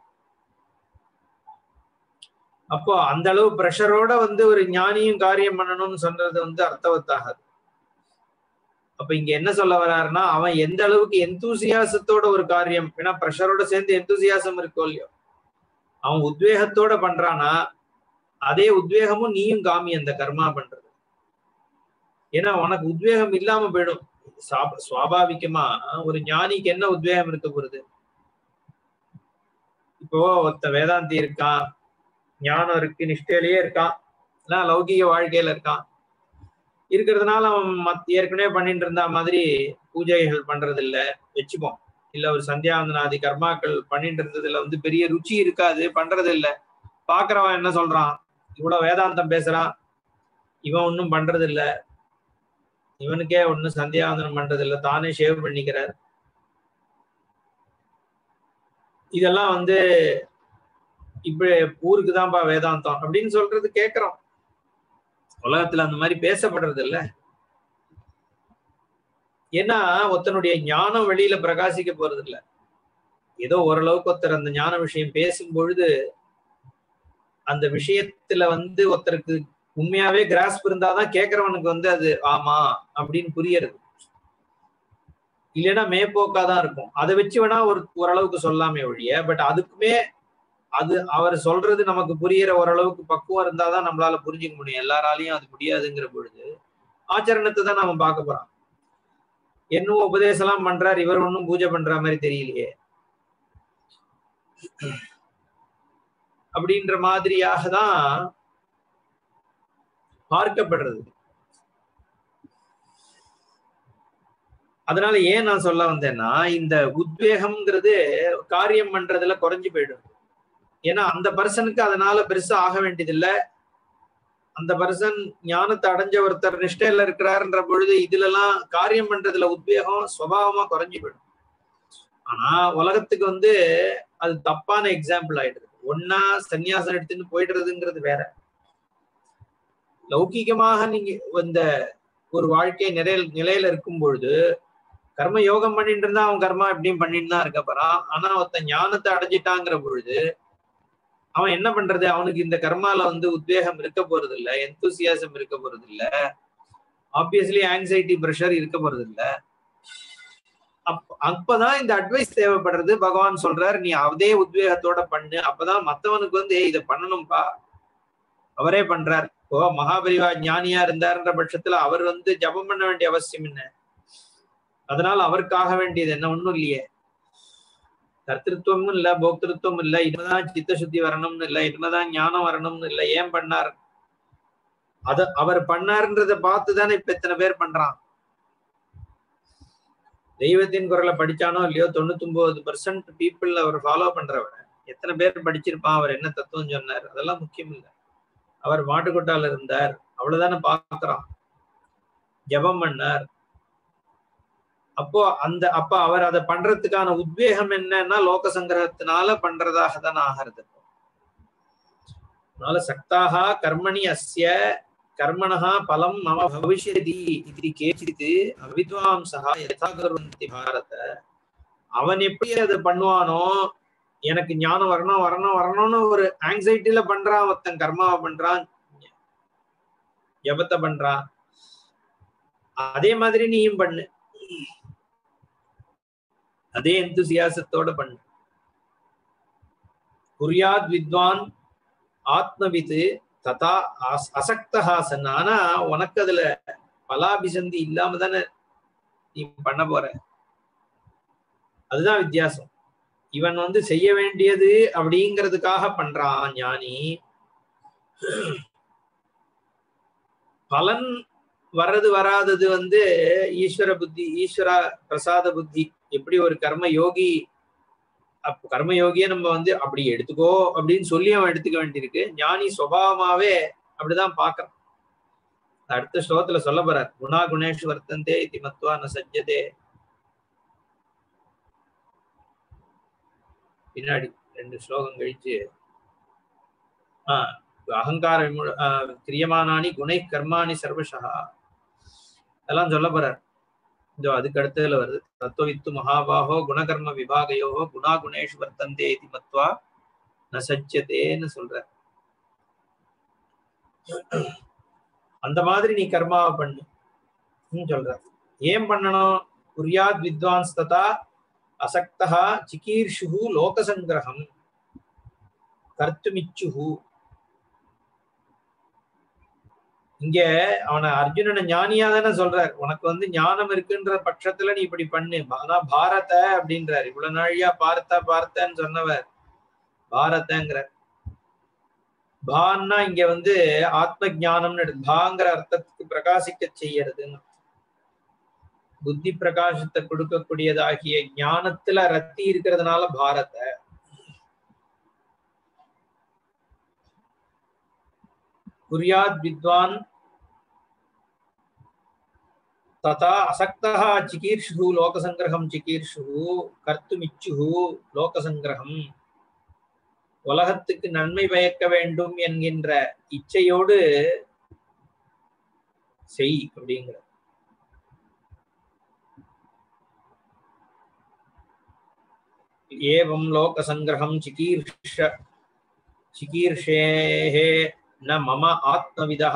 அப்போ அந்த அளவு ப்ரெஷரோட வந்து ஒரு ஞானியும் காரியம் பண்ணணும்னு சொல்றது வந்து அர்த்தவத்தாகாது அப்ப இங்க என்ன சொல்ல வர்றாருன்னா அவன் எந்த அளவுக்கு எந்தூசியாசத்தோட ஒரு காரியம் ஏன்னா ப்ரெஷரோட சேர்ந்து எந்தூசியாசம் இருக்கோ இல்லையோ அவன் உத்வேகத்தோட பண்றானா அதே உத்வேகமும் நீயும் காமி அந்த கர்மா பண்றது ஏன்னா உனக்கு உத்வேகம் இல்லாம போயிடும் சாப- சுவாபாவிகமா ஒரு ஞானிக்கு என்ன உத்வேகம் இருக்க போறது இப்போ ஒருத்த வேதாந்தி இருக்கான் ஞானம் இருக்கு நிஷ்டையிலேயே இருக்கான் இல்ல லௌகிக வாழ்க்கையில இருக்கான் இருக்கிறதுனால அவன் மத் ஏற்கனவே பண்ணிட்டு இருந்த மாதிரி பூஜைகள் பண்றது இல்ல வச்சுப்போம் இல்ல ஒரு சந்தியாவந்தனாதி கர்மாக்கள் பண்ணிட்டு இருந்ததுல வந்து பெரிய ருச்சி இருக்காது பண்றது இல்ல பாக்குறவன் என்ன சொல்றான் இவ்வளவு வேதாந்தம் பேசுறான் இவன் ஒன்னும் பண்றது இல்ல இவனுக்கே ஒன்னும் சந்தியாவந்தனம் பண்றது இல்ல தானே ஷேவ் பண்ணிக்கிறார் இதெல்லாம் வந்து இப்ப ஊருக்கு தான்ப்பா வேதாந்தம் அப்படின்னு சொல்றது கேக்குறோம் உலகத்துல அந்த மாதிரி பேசப்படுறது இல்ல ஏன்னா ஒருத்தனுடைய ஞானம் வெளியில பிரகாசிக்க போறது இல்ல ஏதோ ஓரளவுக்கு ஒருத்தர் அந்த ஞான விஷயம் பேசும் பொழுது அந்த விஷயத்துல வந்து ஒருத்தருக்கு உண்மையாவே கிராஸ்ப் இருந்தாதான் கேட்கறவனுக்கு வந்து அது ஆமா அப்படின்னு புரியறது இல்லைன்னா மேம்போக்காதான் இருக்கும் அதை வச்சு வேணா ஒரு ஓரளவுக்கு சொல்லாமே ஒழிய பட் அதுக்குமே அது அவர் சொல்றது நமக்கு புரியிற ஓரளவுக்கு பக்குவம் இருந்தாதான் நம்மளால புரிஞ்சுக்க முடியும் எல்லாராலையும் அது முடியாதுங்கிற பொழுது ஆச்சரணத்தை தான் நம்ம பார்க்க போறோம் என்னும் உபதேசம் எல்லாம் பண்றார் இவர் ஒன்னும் பூஜை பண்ற மாதிரி தெரியலையே அப்படின்ற மாதிரியாக தான் பார்க்கப்படுறது அதனால ஏன் நான் சொல்ல வந்தேன்னா இந்த உத்வேகம்ங்கிறது காரியம் பண்றதுல குறைஞ்சு போயிடும் ஏன்னா அந்த பர்சனுக்கு அதனால பெருசா ஆக வேண்டியதில்ல அந்த பர்சன் ஞானத்தை அடைஞ்ச ஒருத்தர் நிஷ்டையில இருக்கிறாருன்ற பொழுது இதுல எல்லாம் காரியம் பண்றதுல உத்வேகம் சுவாவமா குறைஞ்சு போயிடும் ஆனா உலகத்துக்கு வந்து அது தப்பான எக்ஸாம்பிள் ஆயிடுது ஒன்னா சன்னியாசம் எடுத்துன்னு போயிடுறதுங்கிறது வேற லௌகிகமாக நீங்க இந்த ஒரு வாழ்க்கை நிறைய நிலையில இருக்கும் பொழுது கர்ம யோகம் பண்ணிட்டு இருந்தா அவன் கர்மா எப்படியும் பண்ணிட்டு தான் இருக்க போறான் ஆனா ஒருத்தன் ஞானத்தை அடைஞ்சிட்டாங்கிற பொழுது அவன் என்ன பண்றது அவனுக்கு இந்த கர்மால வந்து உத்வேகம் இருக்க போறது இல்ல எந்தூசியாசம் இருக்க போறது இல்ல ஆப்வியஸ்லி ஆங்ஸைட்டி ப்ரெஷர் இருக்க போறது இல்ல அப் அப்பதான் இந்த அட்வைஸ் தேவைப்படுறது பகவான் சொல்றாரு நீ அதே உத்வேகத்தோட பண்ணு அப்பதான் மத்தவனுக்கு வந்து இதை பண்ணணும்பா அவரே பண்றார் இப்போ மகாபரிவா ஞானியா இருந்தாருன்ற பட்சத்துல அவர் வந்து ஜபம் பண்ண வேண்டிய அவசியம் என்ன அதனால அவருக்காக வேண்டியது என்ன ஒண்ணும் இல்லையே கர்த்திருவமும் இல்ல போக்திருத்துவம் இல்ல இனிமேதான் சித்த சுத்தி வரணும்னு இல்ல இனிமேதான் ஞானம் வரணும்னு இல்ல ஏன் பண்ணார் அத அவர் பண்ணாருன்றத பார்த்துதானே இப்ப எத்தனை பேர் பண்றான் தெய்வத்தின் குரலை படிச்சானோ இல்லையோ தொண்ணூத்தி ஒன்பது பர்சன்ட் பீப்புள் அவர் ஃபாலோ பண்றவன் எத்தனை பேர் படிச்சிருப்பான் அவர் என்ன தத்துவம் சொன்னார் அதெல்லாம் முக்கியம் இல்லை அவர் மாட்டுக்கொட்டால இருந்தார் அவ்வளவுதானே பாக்குறான் ஜபம் பண்ணார் அப்போ அந்த அப்ப அவர் அதை பண்றதுக்கான உத்வேகம் என்னன்னா லோக சங்கிரகத்தினால பண்றதாக தான் ஆகிறது அதனால சக்தாக கர்மணி அஸ்ய கர்மணா பலம் மம பவிஷ்யதி இது கேச்சித்து அவித்வாம்சா யதா கருவந்தி பாரத அவன் எப்படி அதை பண்ணுவானோ எனக்கு ஞானம் வரணும் வரணும் வரணும்னு ஒரு ஆங்ஸைட்டில பண்றான் ஒருத்தன் கர்மாவை பண்றான் ஜபத்தை பண்றான் அதே மாதிரி நீயும் பண்ணு அதே எந்துசியாசத்தோட பண்ணு குரியாத் வித்வான் ஆத்மவித்து ததா அசக்தஹா சன் ஆனா உனக்கு அதுல பலாபிசந்தி இல்லாம தானே நீ பண்ண போற அதுதான் வித்தியாசம் இவன் வந்து செய்ய வேண்டியது அப்படிங்கிறதுக்காக பண்றான் ஞானி பலன் வர்றது வராதது வந்து ஈஸ்வர புத்தி ஈஸ்வர பிரசாத புத்தி எப்படி ஒரு கர்ம யோகி அப்ப கர்மயோகிய நம்ம வந்து அப்படி எடுத்துக்கோ அப்படின்னு சொல்லி அவன் எடுத்துக்க வேண்டியிருக்கு ஞானி சுவாவமாவே அப்படிதான் பாக்குறான் அடுத்த ஸ்லோகத்துல சொல்ல போறார் குணா குணேஷ் வர்த்தந்தே இது மத்வா ந சஜ்ஜதே பின்னாடி ரெண்டு ஸ்லோகம் கழிச்சு ஆஹ் அகங்கார கிரியமானானி குணை கர்மாணி சர்வசா அதெல்லாம் சொல்ல போறார் இதோ அதுக்கு அடுத்ததுல வருது தத்துவவித்து மகாபாகோ குணகர்ம விபாகையோ குணா குணேஷ் வர்த்தந்தே இது மத்வா ந சஜ்ஜதேன்னு சொல்ற அந்த மாதிரி நீ கர்மாவை பண்ணு சொல்ற ஏன் பண்ணணும் குரியாத் வித்வான்ஸ் ததா அசக்தா சிகீர்ஷு லோகசங்கிரகம் கர்த்துமிச்சுஹு இங்க அவனை அர்ஜுனனை ஞானியா தானே சொல்றார் உனக்கு வந்து ஞானம் இருக்குன்ற பட்சத்துல நீ இப்படி பண்ணு ஆனா பாரத அப்படின்றார் இவ்வளவு நாழியா பார்த்த பார்த்தன்னு சொன்னவர் பாரதங்கிற பான்னா இங்க வந்து ஆத்ம ஜானம்னு எடு- பாங்கிற அர்த்தத்துக்கு பிரகாசிக்க செய்யறதுன்னு புத்தி பிரகாசத்தை கொடுக்கக்கூடியதாகிய ஞானத்துல ரத்தி இருக்கிறதுனால பாரத குரியாத் வித்வான் तथा असक्तः चिकीर्षुः लोकसङ्ग्रहं चिकीर्षुः கர்த்துமிச்சுः லோகசங்கிரகம் உலகத்துக்கு நன்மை பயக்க வேண்டும் என்கின்ற இச்சையோடு செய் அப்படிங்கிற ஏவம் லோகசங்கிரகம் சிகீர்ஷ சிகீர்ஷேः न मम आत्मविदः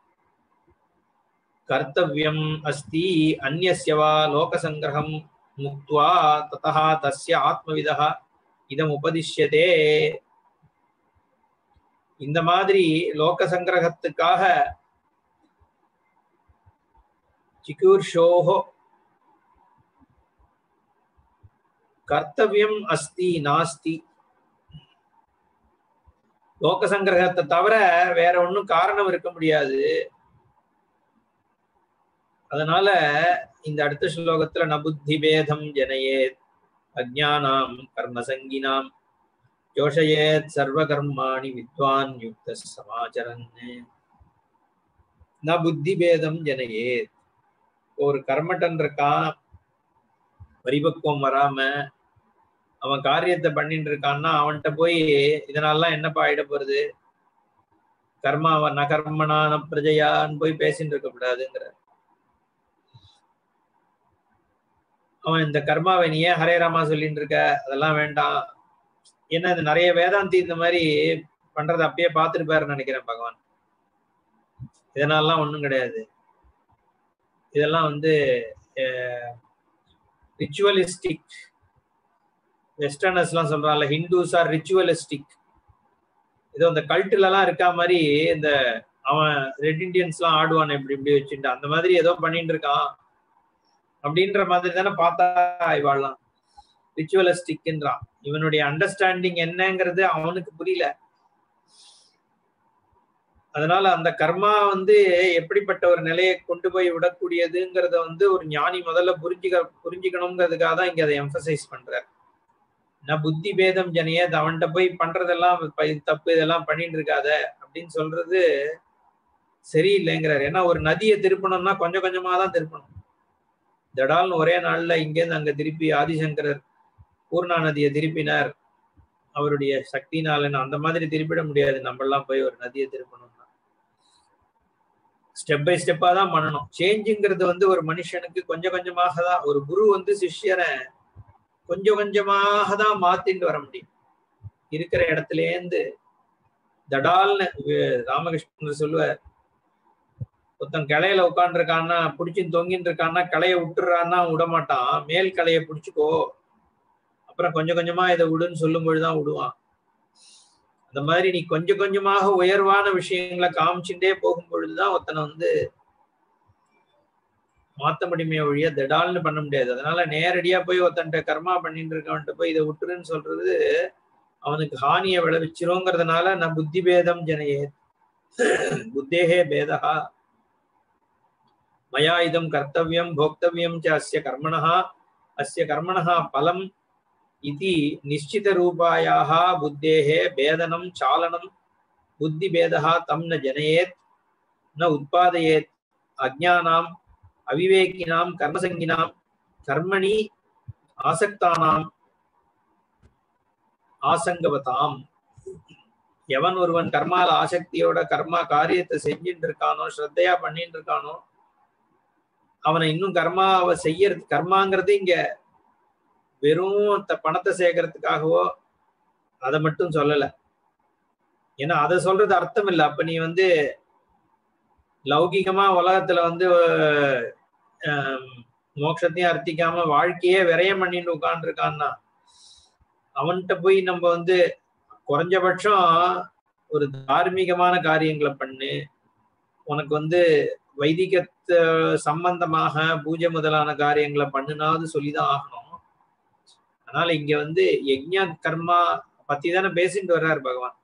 कर्तव्यम् अस्ति अन्यस्य वा लोकसङ्ग्रहं मुक्त्वा ततः तस्य आत्मविदः இதம் உபதிஷ்யதே இந்த மாதிரி லோக சங்கிரகத்துக்காக சிகூர்ஷோஹோ கர்த்தவியம் அஸ்தி நாஸ்தி லோக சங்கிரகத்தை தவிர வேற ஒண்ணும் காரணம் இருக்க முடியாது அதனால இந்த அடுத்த ஸ்லோகத்துல நபுத்தி பேதம் ஜனயேத் அஜானாம் கர்மசங்கினாம் ஜோஷயேத் சர்வகர்மாணி வித்வான் யுக்த சமாச்சரன் ந புத்தி பேதம் ஜனயேத் ஒரு கர்மட்டன் இருக்கான் பரிபக்குவம் வராம அவன் காரியத்தை பண்ணிட்டு இருக்கான்னா அவன்கிட்ட போய் இதனாலாம் என்னப்பா ஆயிட போறது கர்மா ந கர்மனான பிரஜையான்னு போய் பேசிட்டு இருக்க கூடாதுங்கிற அவன் இந்த கர்மாவை நீ ஏன் ஹரே ராமா சொல்லிட்டு இருக்க அதெல்லாம் வேண்டாம் ஏன்னா இது நிறைய வேதாந்தி இந்த மாதிரி பண்றதை அப்பயே பார்த்துருப்பாருன்னு நினைக்கிறேன் பகவான் இதனாலாம் ஒண்ணும் கிடையாது இதெல்லாம் வந்து ரிச்சுவலிஸ்டிக் வெஸ்டர்னர்ஸ் எல்லாம் சொல்றாங்கல்ல ஹிந்துஸ் ஆர் ரிச்சுவலிஸ்டிக் ஏதோ இந்த கல்ட்டுல எல்லாம் இருக்கா மாதிரி இந்த அவன் ரெட் இண்டியன்ஸ் எல்லாம் ஆடுவான் இப்படி இப்படி வச்சுட்டு அந்த மாதிரி ஏதோ பண்ணிட்டு இருக்கான் அப்படின்ற மாதிரி தானே பார்த்தா இவாள்லாம் ரிச்சுவலிஸ்டிக்ன்றான் இவனுடைய அண்டர்ஸ்டாண்டிங் என்னங்கிறது அவனுக்கு புரியல அதனால அந்த கர்மா வந்து எப்படிப்பட்ட ஒரு நிலையை கொண்டு போய் விடக்கூடியதுங்கிறத வந்து ஒரு ஞானி முதல்ல புரிஞ்சுக்க புரிஞ்சுக்கணுங்கிறதுக்காக தான் இங்க அதை எம்பசைஸ் பண்றார் நான் புத்தி பேதம் ஜனைய அவன்கிட்ட போய் பண்றதெல்லாம் இது தப்பு இதெல்லாம் பண்ணிட்டு இருக்காத அப்படின்னு சொல்றது சரியில்லைங்கிறார் ஏன்னா ஒரு நதியை திருப்பணும்னா கொஞ்சம் கொஞ்சமா தான் திருப்பணும் தடால்னு ஒரே நாள்ல இங்கேருந்து அங்க திருப்பி ஆதிசங்கரர் பூர்ணா நதியை திருப்பினார் அவருடைய சக்தினாலன்னு அந்த மாதிரி திருப்பிட முடியாது நம்ம எல்லாம் போய் ஒரு நதியை திருப்பணும்னா ஸ்டெப் பை ஸ்டெப்பா தான் பண்ணணும் சேஞ்சுங்கிறது வந்து ஒரு மனுஷனுக்கு கொஞ்சம் கொஞ்சமாக தான் ஒரு குரு வந்து சிஷ்யனை கொஞ்சம் கொஞ்சமாக தான் மாத்திட்டு வர முடியும் இருக்கிற இடத்துல இருந்து தடால்னு ராமகிருஷ்ணர் சொல்லுவார் ஒருத்தன் கிளையில உட்காந்துருக்கான்னா பிடிச்சி தொங்கின்னு இருக்கான்னா களைய விட்டுறான்னா விடமாட்டான் மேல் களைய பிடிச்சிக்கோ அப்புறம் கொஞ்சம் கொஞ்சமா இதை விடுன்னு சொல்லும் பொழுதுதான் விடுவான் அந்த மாதிரி நீ கொஞ்சம் கொஞ்சமாக உயர்வான விஷயங்களை காமிச்சுட்டே போகும் பொழுதுதான் ஒருத்தனை வந்து மாத்த முடியுமே ஒழிய திடால்னு பண்ண முடியாது அதனால நேரடியா போய் ஒருத்தன்ட்ட கர்மா பண்ணிட்டு இருக்கவன்ட்டு போய் இதை விட்டுருன்னு சொல்றது அவனுக்கு ஹானியை விளைவிச்சிருங்கிறதுனால நான் புத்தி பேதம் ஜனையே புத்தேகே பேதா மயா இதம் கர்த்தவியம் போக்தவியம் ச அஸ்ய கர்மணः அஸ்ய கர்மணः பலம் इति निश्चितरूपायाः बुद्धेः भेदनं चालनं बुद्धिभेदः तं न जनयेत् न उत्पादयेत् अज्ञानाम् अविवेकिनां कर्मसङ्गिनां कर्मणि ஆசக்தானாம் ஆசங்கவதாம் எவன் ஒருவன் கர்மால ஆசக்தியோட கர்மா காரியத்தை செஞ்சுட்டு இருக்கானோ ஸ்ரத்தையா பண்ணிட்டு இருக்கானோ அவனை இன்னும் கர்மாவை செய்யறது கர்மாங்கிறது இங்க வெறும் பணத்தை சேர்க்கறதுக்காகவோ அதை மட்டும் சொல்லல ஏன்னா அதை சொல்றது அர்த்தம் இல்லை அப்ப நீ வந்து லௌகிகமா உலகத்துல வந்து மோட்சத்தையும் அர்த்திக்காம வாழ்க்கையே விரயம் பண்ணிட்டு உட்காந்துருக்கான்னா அவன்கிட்ட போய் நம்ம வந்து குறைஞ்சபட்சம் ஒரு தார்மீகமான காரியங்களை பண்ணு உனக்கு வந்து வைதிகத்து சம்பந்தமாக பூஜை முதலான காரியங்களை பண்ணுனாவது சொல்லிதான் ஆகணும் அதனால இங்க வந்து யஜ்ஞ கர்மா பத்தி தானே பேசிட்டு வர்றாரு பகவான்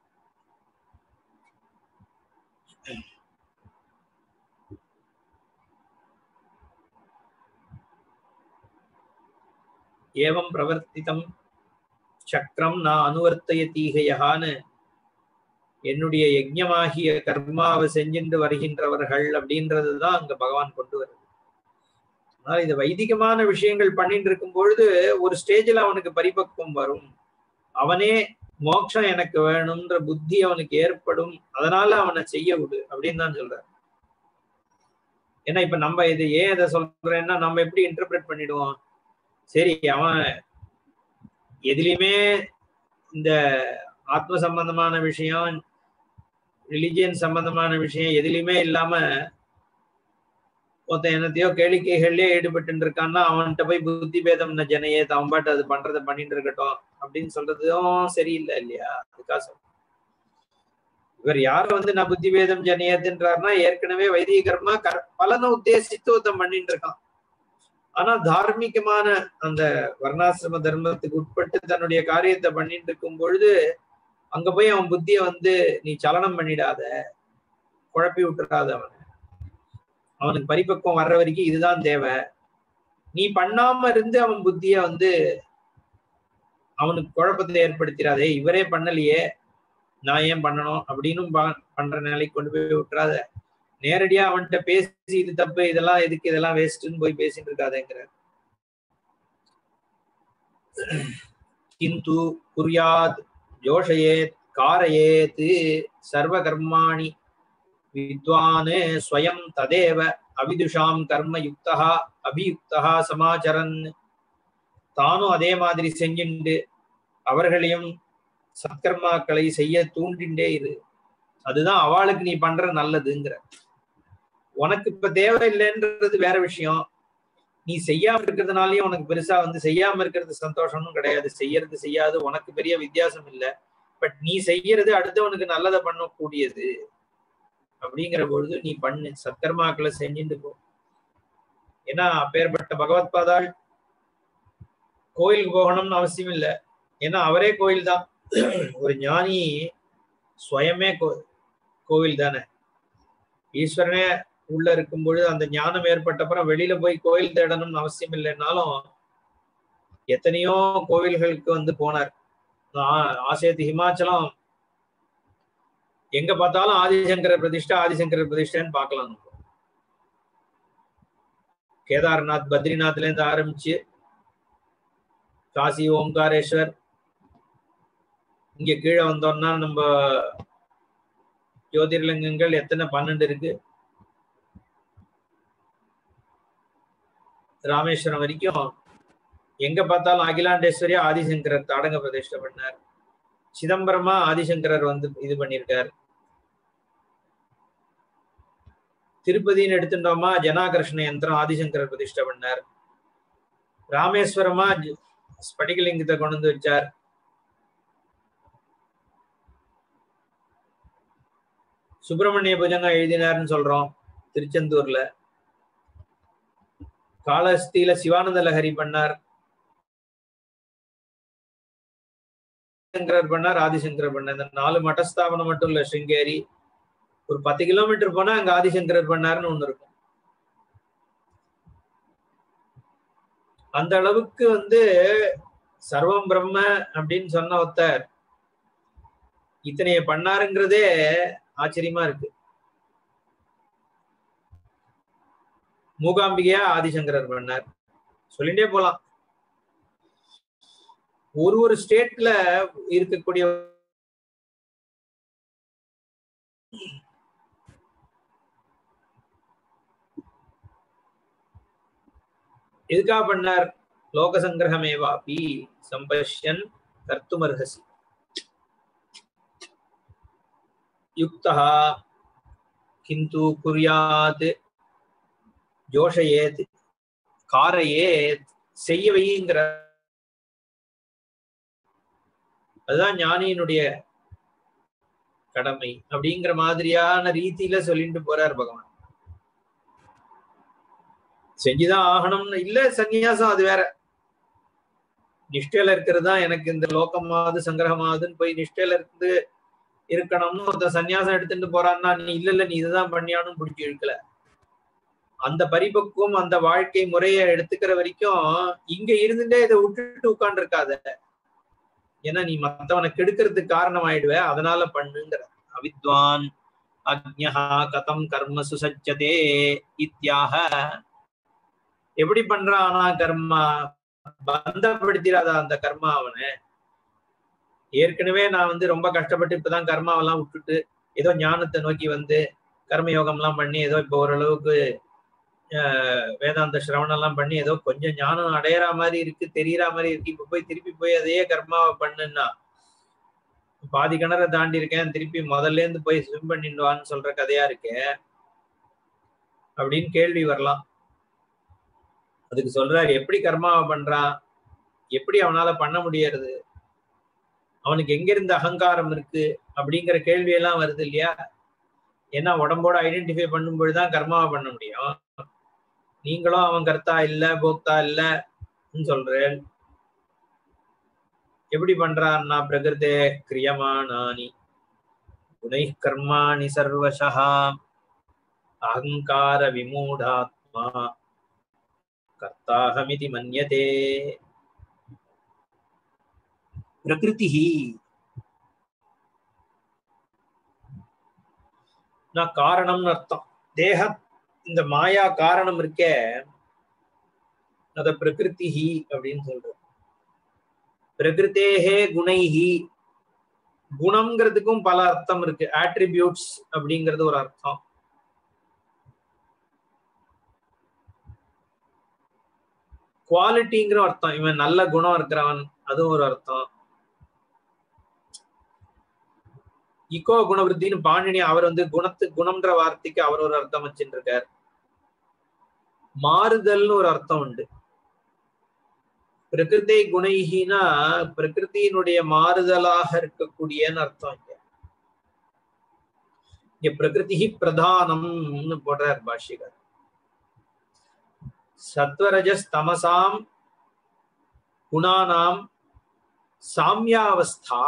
ஏவம் பிரவர்த்திதம் சக்கரம் நான் அனுவர்த்தயத்தீகையான்னு என்னுடைய யஜ்ஞமாகிய கர்மாவை செஞ்சுட்டு வருகின்றவர்கள் அப்படின்றதுதான் அங்க பகவான் கொண்டு வருது அதனால இந்த வைதிகமான விஷயங்கள் பண்ணிட்டு இருக்கும் பொழுது ஒரு ஸ்டேஜ்ல அவனுக்கு பரிபக்குவம் வரும் அவனே மோட்சம் எனக்கு வேணும்ன்ற புத்தி அவனுக்கு ஏற்படும் அதனால அவனை செய்ய விடு அப்படின்னு தான் சொல்றாரு ஏன்னா இப்ப நம்ம இது ஏன் இதை சொல்றேன்னா நம்ம எப்படி இன்டர்பிரட் பண்ணிடுவோம் சரி அவன் எதுலையுமே இந்த ஆத்ம சம்பந்தமான விஷயம் ரிலிஜியன் சம்பந்தமான விஷயம் எதுலையுமே இல்லாம ஒருத்தன் என்னத்தையோ கேளிக்கைகள்லயே ஈடுபட்டு இருக்கான்னா அவன்கிட்ட போய் புத்தி பேதம் ஜனையே அவன் பாட்டு அது பண்றத பண்ணிட்டு இருக்கட்டும் அப்படின்னு சொல்றதும் சரியில்லை இல்லையா அதுக்காக சொல்றேன் இவர் யார வந்து நான் புத்தி பேதம் ஜனியத்துன்றாருன்னா ஏற்கனவே வைதிக கர்மா பலனை உத்தேசித்து ஒருத்தன் பண்ணிட்டு இருக்கான் ஆனா தார்மீகமான அந்த வர்ணாசிரம தர்மத்துக்கு உட்பட்டு தன்னுடைய காரியத்தை பண்ணிட்டு இருக்கும் பொழுது அங்க போய் அவன் புத்திய வந்து நீ சலனம் பண்ணிடாத குழப்பி விட்டுறாத அவனை அவனுக்கு பரிபக்குவம் வர்ற வரைக்கும் இதுதான் தேவை நீ பண்ணாம இருந்து அவன் புத்திய வந்து அவனுக்கு குழப்பத்தை ஏற்படுத்திடாதே இவரே பண்ணலையே நான் ஏன் பண்ணணும் அப்படின்னு பண்ற நிலைக்கு கொண்டு போய் விட்டுறாத நேரடியா அவன்கிட்ட பேசி இது தப்பு இதெல்லாம் எதுக்கு இதெல்லாம் வேஸ்ட்னு போய் பேசிட்டு இருக்காதேங்கிற கிந்து குரியாத் ஜோஷயேத் காரயேத் சர்வ கர்மாணி வித்வான் ஸ்வயம் ததேவ அவிதுஷாம் கர்ம யுக்தா அபியுக்தா சமாச்சரன் தானும் அதே மாதிரி செஞ்சுண்டு அவர்களையும் சத்கர்மாக்களை செய்ய தூண்டிண்டே இரு அதுதான் அவளுக்கு நீ பண்ற நல்லதுங்கிற உனக்கு இப்ப தேவையில்லைன்றது வேற விஷயம் நீ செய்யாம இருக்கிறதுனாலயும் உனக்கு பெருசா வந்து செய்யாம இருக்கிறது சந்தோஷமும் கிடையாது செய்யறது செய்யாது உனக்கு பெரிய வித்தியாசம் இல்லை பட் நீ செய்யறது அடுத்தவனுக்கு நல்லதை பண்ணக்கூடியது அப்படிங்கிற பொழுது நீ பண்ணு சத்கர்மாக்களை செஞ்சுட்டு போ ஏன்னா அப்பேற்பட்ட பகவத் பாதாள் கோயிலுக்கு போகணும்னு அவசியம் இல்லை ஏன்னா அவரே கோயில் தான் ஒரு ஞானி ஸ்வயமே கோ கோவில் தானே ஈஸ்வரனே உள்ள இருக்கும் பொழுது அந்த ஞானம் ஏற்பட்டப்புறம் வெளியில போய் கோயில் தேடணும்னு அவசியம் இல்லைன்னாலும் எத்தனையோ கோவில்களுக்கு வந்து போனார் ஆசேத்து ஹிமாச்சலம் எங்க பார்த்தாலும் ஆதிசங்கர பிரதிஷ்டா ஆதிசங்கர பிரதிஷ்டான்னு பார்க்கலாம் கேதார்நாத் பத்ரிநாத்ல இருந்து ஆரம்பிச்சு காசி ஓம்காரேஸ்வர் இங்க கீழே வந்தோம்னா நம்ம ஜோதிர்லிங்கங்கள் எத்தனை பன்னெண்டு இருக்கு ராமேஸ்வரம் வரைக்கும் எங்க பார்த்தாலும் அகிலாண்டேஸ்வரி ஆதிசங்கரர் தாடங்க பிரதிஷ்டை பண்ணார் சிதம்பரமா ஆதிசங்கரர் வந்து இது பண்ணியிருக்கார் திருப்பதின்னு எடுத்துட்டோமா ஜனாகர்ஷ்ண யந்திரம் ஆதிசங்கரர் பிரதிஷ்டை பண்ணார் ராமேஸ்வரமா ஸ்படிகலிங்கத்தை கொண்டு வந்து வச்சார் சுப்பிரமணிய புஜங்கம் எழுதினார்னு சொல்றோம் திருச்செந்தூர்ல காலஸ்தியில சிவானந்த லஹரி பண்ணார் சங்கரர் பண்ணார் ஆதிசங்கரர் பண்ணார் இந்த நாலு மட்டஸ்தாபனம் மட்டும் இல்ல ஸ்ருங்கேரி ஒரு பத்து கிலோமீட்டர் போனா அங்க ஆதிசங்கரர் பண்ணாருன்னு ஒண்ணு இருக்கும் அந்த அளவுக்கு வந்து சர்வம் பிரம்ம அப்படின்னு சொன்ன ஒருத்தர் இத்தனைய பண்ணாருங்கிறதே ஆச்சரியமா இருக்கு மூகாம்பிகையா ஆதிசங்கரர் பண்ணார் சொல்லிட்டே போலாம் ஒரு ஒரு ஸ்டேட்ல இருக்கக்கூடிய எதுக்காக பண்ணார் லோக சங்கிரகமேவாபி சம்பஷ்யன் கர்த்துமர்ஹசி யுக்தா கிந்து குரியாத் ஜோஷயேத் காரையேத் செய்ய வைங்கிற அதுதான் ஞானியினுடைய கடமை அப்படிங்கிற மாதிரியான ரீதியில சொல்லிட்டு போறார் பகவான் செஞ்சுதான் ஆகணும்னு இல்ல சந்நியாசம் அது வேற நிஷ்டையில இருக்கிறது தான் எனக்கு இந்த லோகமாவது சங்கிரகமாவதுன்னு போய் நிஷ்டையில இருந்து இருக்கணும்னு ஒருத்த சன்னியாசம் எடுத்துட்டு போறான்னா நீ இல்ல இல்ல நீ இதுதான் பண்ணியானும் பிடிச்சி இழுக்கல அந்த பரிபக்குவம் அந்த வாழ்க்கை முறையை எடுத்துக்கிற வரைக்கும் இங்க இருந்துட்டே இதை விட்டுட்டு உட்கார்ந்து இருக்காத ஏன்னா நீ மத்தவனை கெடுக்கிறதுக்கு காரணம் ஆயிடுவ அதனால பண்ணுங்கிற அவித்வான் அக்ஞா கதம் கர்ம சுசஜதே இத்தியாக எப்படி பண்றானா கர்மா பந்தப்படுத்திடாத அந்த கர்மா அவனை ஏற்கனவே நான் வந்து ரொம்ப கஷ்டப்பட்டு இப்பதான் கர்மாவெல்லாம் விட்டுட்டு ஏதோ ஞானத்தை நோக்கி வந்து கர்மயோகம் எல்லாம் பண்ணி ஏதோ இப்போ ஓரளவுக்கு வேதாந்த சிரவணம் எல்லாம் பண்ணி ஏதோ கொஞ்சம் ஞானம் அடையிற மாதிரி இருக்கு தெரியற மாதிரி இருக்கு இப்ப போய் திருப்பி போய் அதையே கர்மாவை பண்ணுன்னா பாதி கிணற தாண்டி இருக்கேன் திருப்பி முதல்ல இருந்து போய் ஸ்விம் பண்ணிடுவான்னு சொல்ற கதையா இருக்கே அப்படின்னு கேள்வி வரலாம் அதுக்கு சொல்றாரு எப்படி கர்மாவை பண்றான் எப்படி அவனால பண்ண முடியறது அவனுக்கு எங்க இருந்து அகங்காரம் இருக்கு அப்படிங்கிற கேள்வி எல்லாம் வருது இல்லையா ஏன்னா உடம்போட ஐடென்டிஃபை பண்ணும்பொழுதுதான் கர்மாவை பண்ண முடியும் நீங்களும் அவன் கர்த்தா இல்ல போக்தா இல்லன்னு சொல்றேன் எப்படி பண்றான்னா பிரகிருதே கிரியமானானி குணை கர்மாணி சர்வசா அகங்கார விமூடாத்மா கர்த்தாகமிதி மன்யதே பிரகிருதி நான் காரணம்னு அர்த்தம் தேக இந்த மாயா காரணம் இருக்கே அத பிரகிருதி அப்படின்னு சொல்றோம் பிரகிருத்தேகே குணைஹி குணம்ங்கிறதுக்கும் பல அர்த்தம் இருக்கு ஆட்ரிபியூட்ஸ் அப்படிங்கிறது ஒரு அர்த்தம் குவாலிட்டிங்கிற அர்த்தம் இவன் நல்ல குணம் இருக்கிறவன் அதுவும் ஒரு அர்த்தம் இக்கோ குணவருத்தின்னு பாண்டினி அவர் வந்து குணத்து குணம்ன்ற வார்த்தைக்கு அவர் ஒரு அர்த்தம் வச்சுட்டு இருக்கார் மாறுதல்னு ஒரு அர்த்தம் உண்டு பிரகிருதி குணைகினா பிரகிருத்தியினுடைய மாறுதலாக இருக்கக்கூடியன்னு அர்த்தம் இங்க இங்க பிரகிருதி பிரதானம்னு போடுறார் பாஷிகர் சத்வரஜஸ் தமசாம் குணானாம் சாமியாவஸ்தா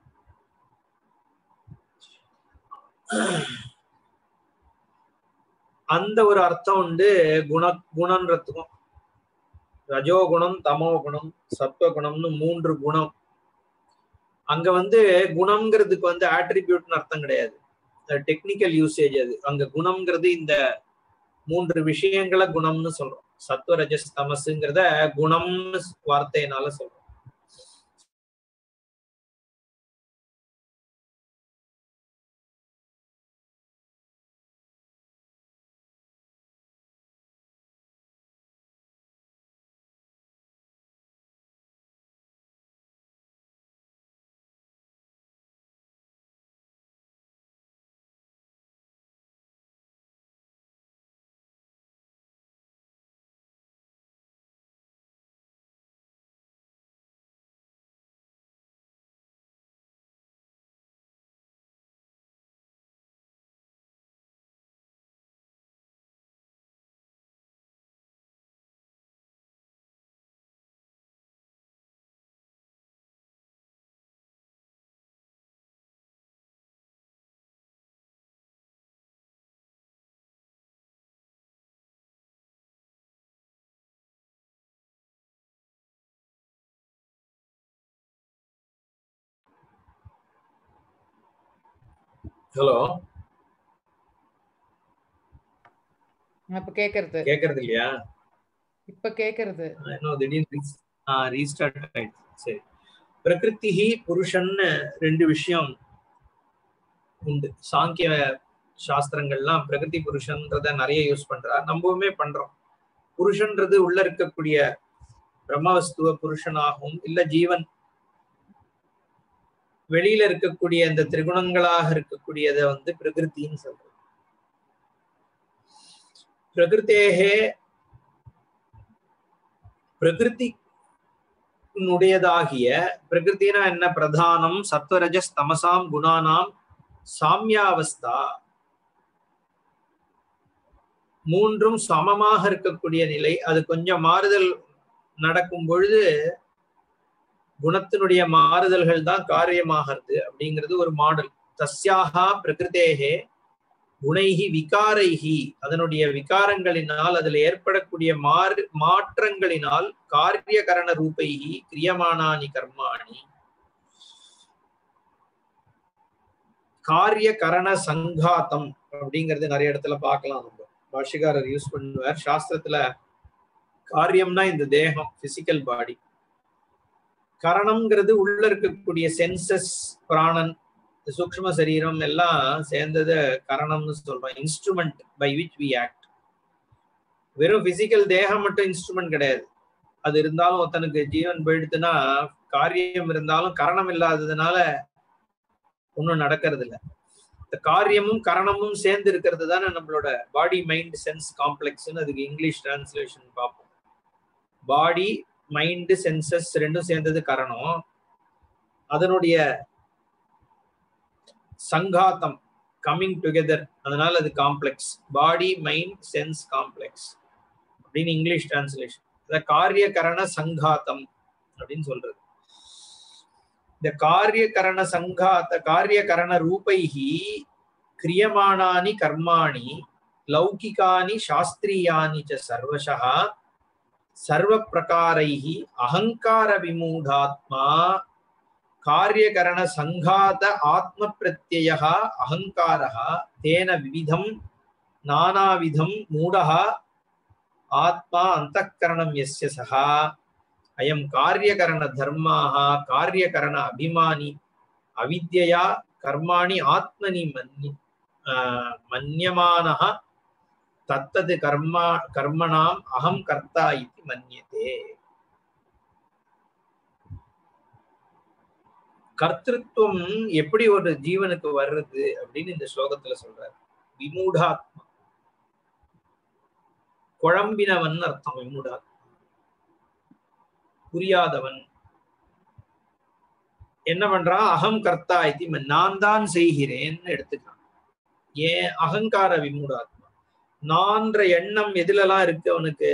அந்த ஒரு அர்த்தம் உண்டு குண குணன்றதுக்கும் ரஜோகுணம் தமோ குணம் சத்வகுணம்னு மூன்று குணம் அங்க வந்து குணம்ங்கிறதுக்கு வந்து ஆட்ரிபியூட்னு அர்த்தம் கிடையாது டெக்னிக்கல் யூசேஜ் அது அங்க குணம்ங்கிறது இந்த மூன்று விஷயங்களை குணம்னு சொல்றோம் சத்வ ரஜஸ் தமசுங்கிறத குணம்னு வார்த்தையினால சொல்றோம் ஹலோ இப்ப கேக்குறது கேக்குறது இல்லையா இப்ப கேக்குறது இன்னும் திடீர்னு ரீஸ்டார்ட் ஆயிடுச்சு சரி பிரகிருதி புருஷன்னு ரெண்டு விஷயம் உண்டு சாங்கிய சாஸ்திரங்கள்லாம் பிரகிருதி புருஷன்றத நிறைய யூஸ் பண்றா நம்மவுமே பண்றோம் புருஷன்றது உள்ள இருக்கக்கூடிய பிரம்மவஸ்துவ புருஷனாகவும் இல்ல ஜீவன் வெளியில இருக்கக்கூடிய இந்த திரிகுணங்களாக இருக்கக்கூடியத வந்து பிரகிருத்தின்னு சொல்றோம் பிரகிருத்தேகே பிரகிருதி உடையதாகிய பிரகிருத்தினா என்ன பிரதானம் சத்வரஜஸ் தமசாம் குணானாம் சாமியாவஸ்தா மூன்றும் சமமாக இருக்கக்கூடிய நிலை அது கொஞ்சம் மாறுதல் நடக்கும் பொழுது குணத்தினுடைய மாறுதல்கள் தான் காரியமாகிறது அப்படிங்கிறது ஒரு மாடல் தஸ்யாகா பிரகிருதேகே குணைகி விகாரைகி அதனுடைய விகாரங்களினால் அதுல ஏற்படக்கூடிய மாறு மாற்றங்களினால் காரியகரண ரூபைகி கிரியமானானி கர்மாணி காரிய கரண சங்காத்தம் அப்படிங்கிறது நிறைய இடத்துல பார்க்கலாம் நம்ம பாஷிகாரர் யூஸ் பண்ணுவார் சாஸ்திரத்துல காரியம்னா இந்த தேகம் பிசிக்கல் பாடி கரணம்ங்கிறது உள்ள இருக்கக்கூடிய சென்சஸ் பிராணன் சூக்ம சரீரம் எல்லாம் சேர்ந்தது கரணம்னு சொல்றோம் instrument by which we act வெறும் பிசிக்கல் தேகம் மட்டும் இன்ஸ்ட்ருமெண்ட் கிடையாது அது இருந்தாலும் ஒருத்தனுக்கு ஜீவன் போயிடுத்துன்னா காரியம் இருந்தாலும் கரணம் இல்லாததுனால ஒன்றும் நடக்கிறது இல்லை இந்த காரியமும் கரணமும் சேர்ந்து இருக்கிறது தானே நம்மளோட பாடி மைண்ட் சென்ஸ் காம்ப்ளெக்ஸ்னு அதுக்கு இங்கிலீஷ் டிரான்ஸ்லேஷன் பார்ப்போம் பாடி மைண்டு சென்சஸ் ரெண்டும் சேர்ந்தது கரணம் அதனுடைய சங்காத்தம் கம்மிங் டுகெதர் அதனால அது complex body mind sense complex அப்படின்னு இங்கிலீஷ் டிரான்ஸ்லேஷன் அத காரிய கரண சங்காத்தம் அப்படின்னு சொல்றது இந்த காரிய கரண சங்காத்த காரிய கரண ரூபைகி கிரியமானானி கர்மாணி லௌகிகானி சாஸ்திரியானி ச சர்வசः சர்வ பிரகாரைஹி அகங்கார விமூடாத்மா कार्यकरण संघात आत्म प्रत्यय अहंकार तेन विविधम नानाविधम मूढ़ आत्मा अंतःकरणं यस्य सः अयं कार्यकरण धर्माः कार्यकरण अभिमानी अविद्यया कर्माणि आत्मनि मन्य मन्यमानः तत्तद् कर्म कर्मणाम् अहं कर्ता इति मन्यते கர்த்திருவம் எப்படி ஒரு ஜீவனுக்கு வர்றது அப்படின்னு இந்த ஸ்லோகத்துல சொல்றாரு விமூடாத்மா குழம்பினவன் அர்த்தம் விமூடாத்மா புரியாதவன் என்ன பண்றான் அகம் கர்த்தா இது நான் தான் செய்கிறேன்னு எடுத்துக்கான் ஏன் அகங்கார விமூடாத்மா நான்ற எண்ணம் எதுலலாம் இருக்கு அவனுக்கு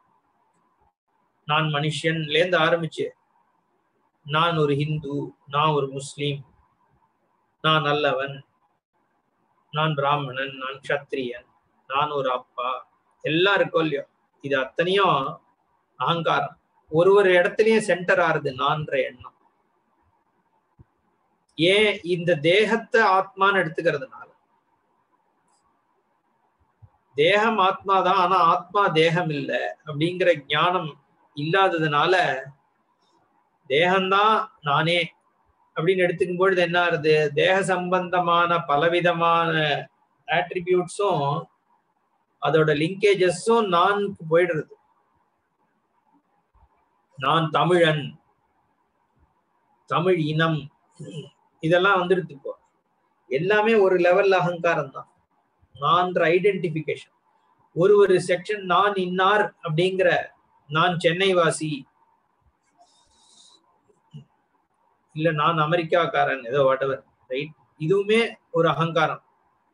நான் மனுஷன்ல இருந்து ஆரம்பிச்சு நான் ஒரு ஹிந்து நான் ஒரு முஸ்லீம் நான் நல்லவன் நான் பிராமணன் நான் கத்திரியன் நான் ஒரு அப்பா எல்லாம் இருக்கோ இல்லையோ இது அத்தனையும் அகங்காரம் ஒரு ஒரு இடத்துலயும் சென்டர் ஆறுது நான்ற எண்ணம் ஏன் இந்த தேகத்தை ஆத்மான்னு எடுத்துக்கிறதுனால தேகம் ஆத்மா தான் ஆனா ஆத்மா தேகம் இல்லை அப்படிங்கிற ஞானம் இல்லாததுனால தேகம்தான் நானே அப்படின்னு எடுத்துக்கும் பொழுது என்ன ஆகுது தேக சம்பந்தமான பலவிதமான ஆட்ரிபியூட்ஸும் அதோட லிங்கேஜஸும் நான்கு போயிடுறது நான் தமிழன் தமிழ் இனம் இதெல்லாம் வந்துடுது இப்போ எல்லாமே ஒரு லெவல் அகங்காரம் தான் நான்ற ஐடென்டிபிகேஷன் ஒரு ஒரு செக்ஷன் நான் இன்னார் அப்படிங்கிற நான் சென்னை வாசி இல்ல நான் அமெரிக்காக்காரன் ஏதோ வாட் எவர் ரைட் இதுவுமே ஒரு அகங்காரம்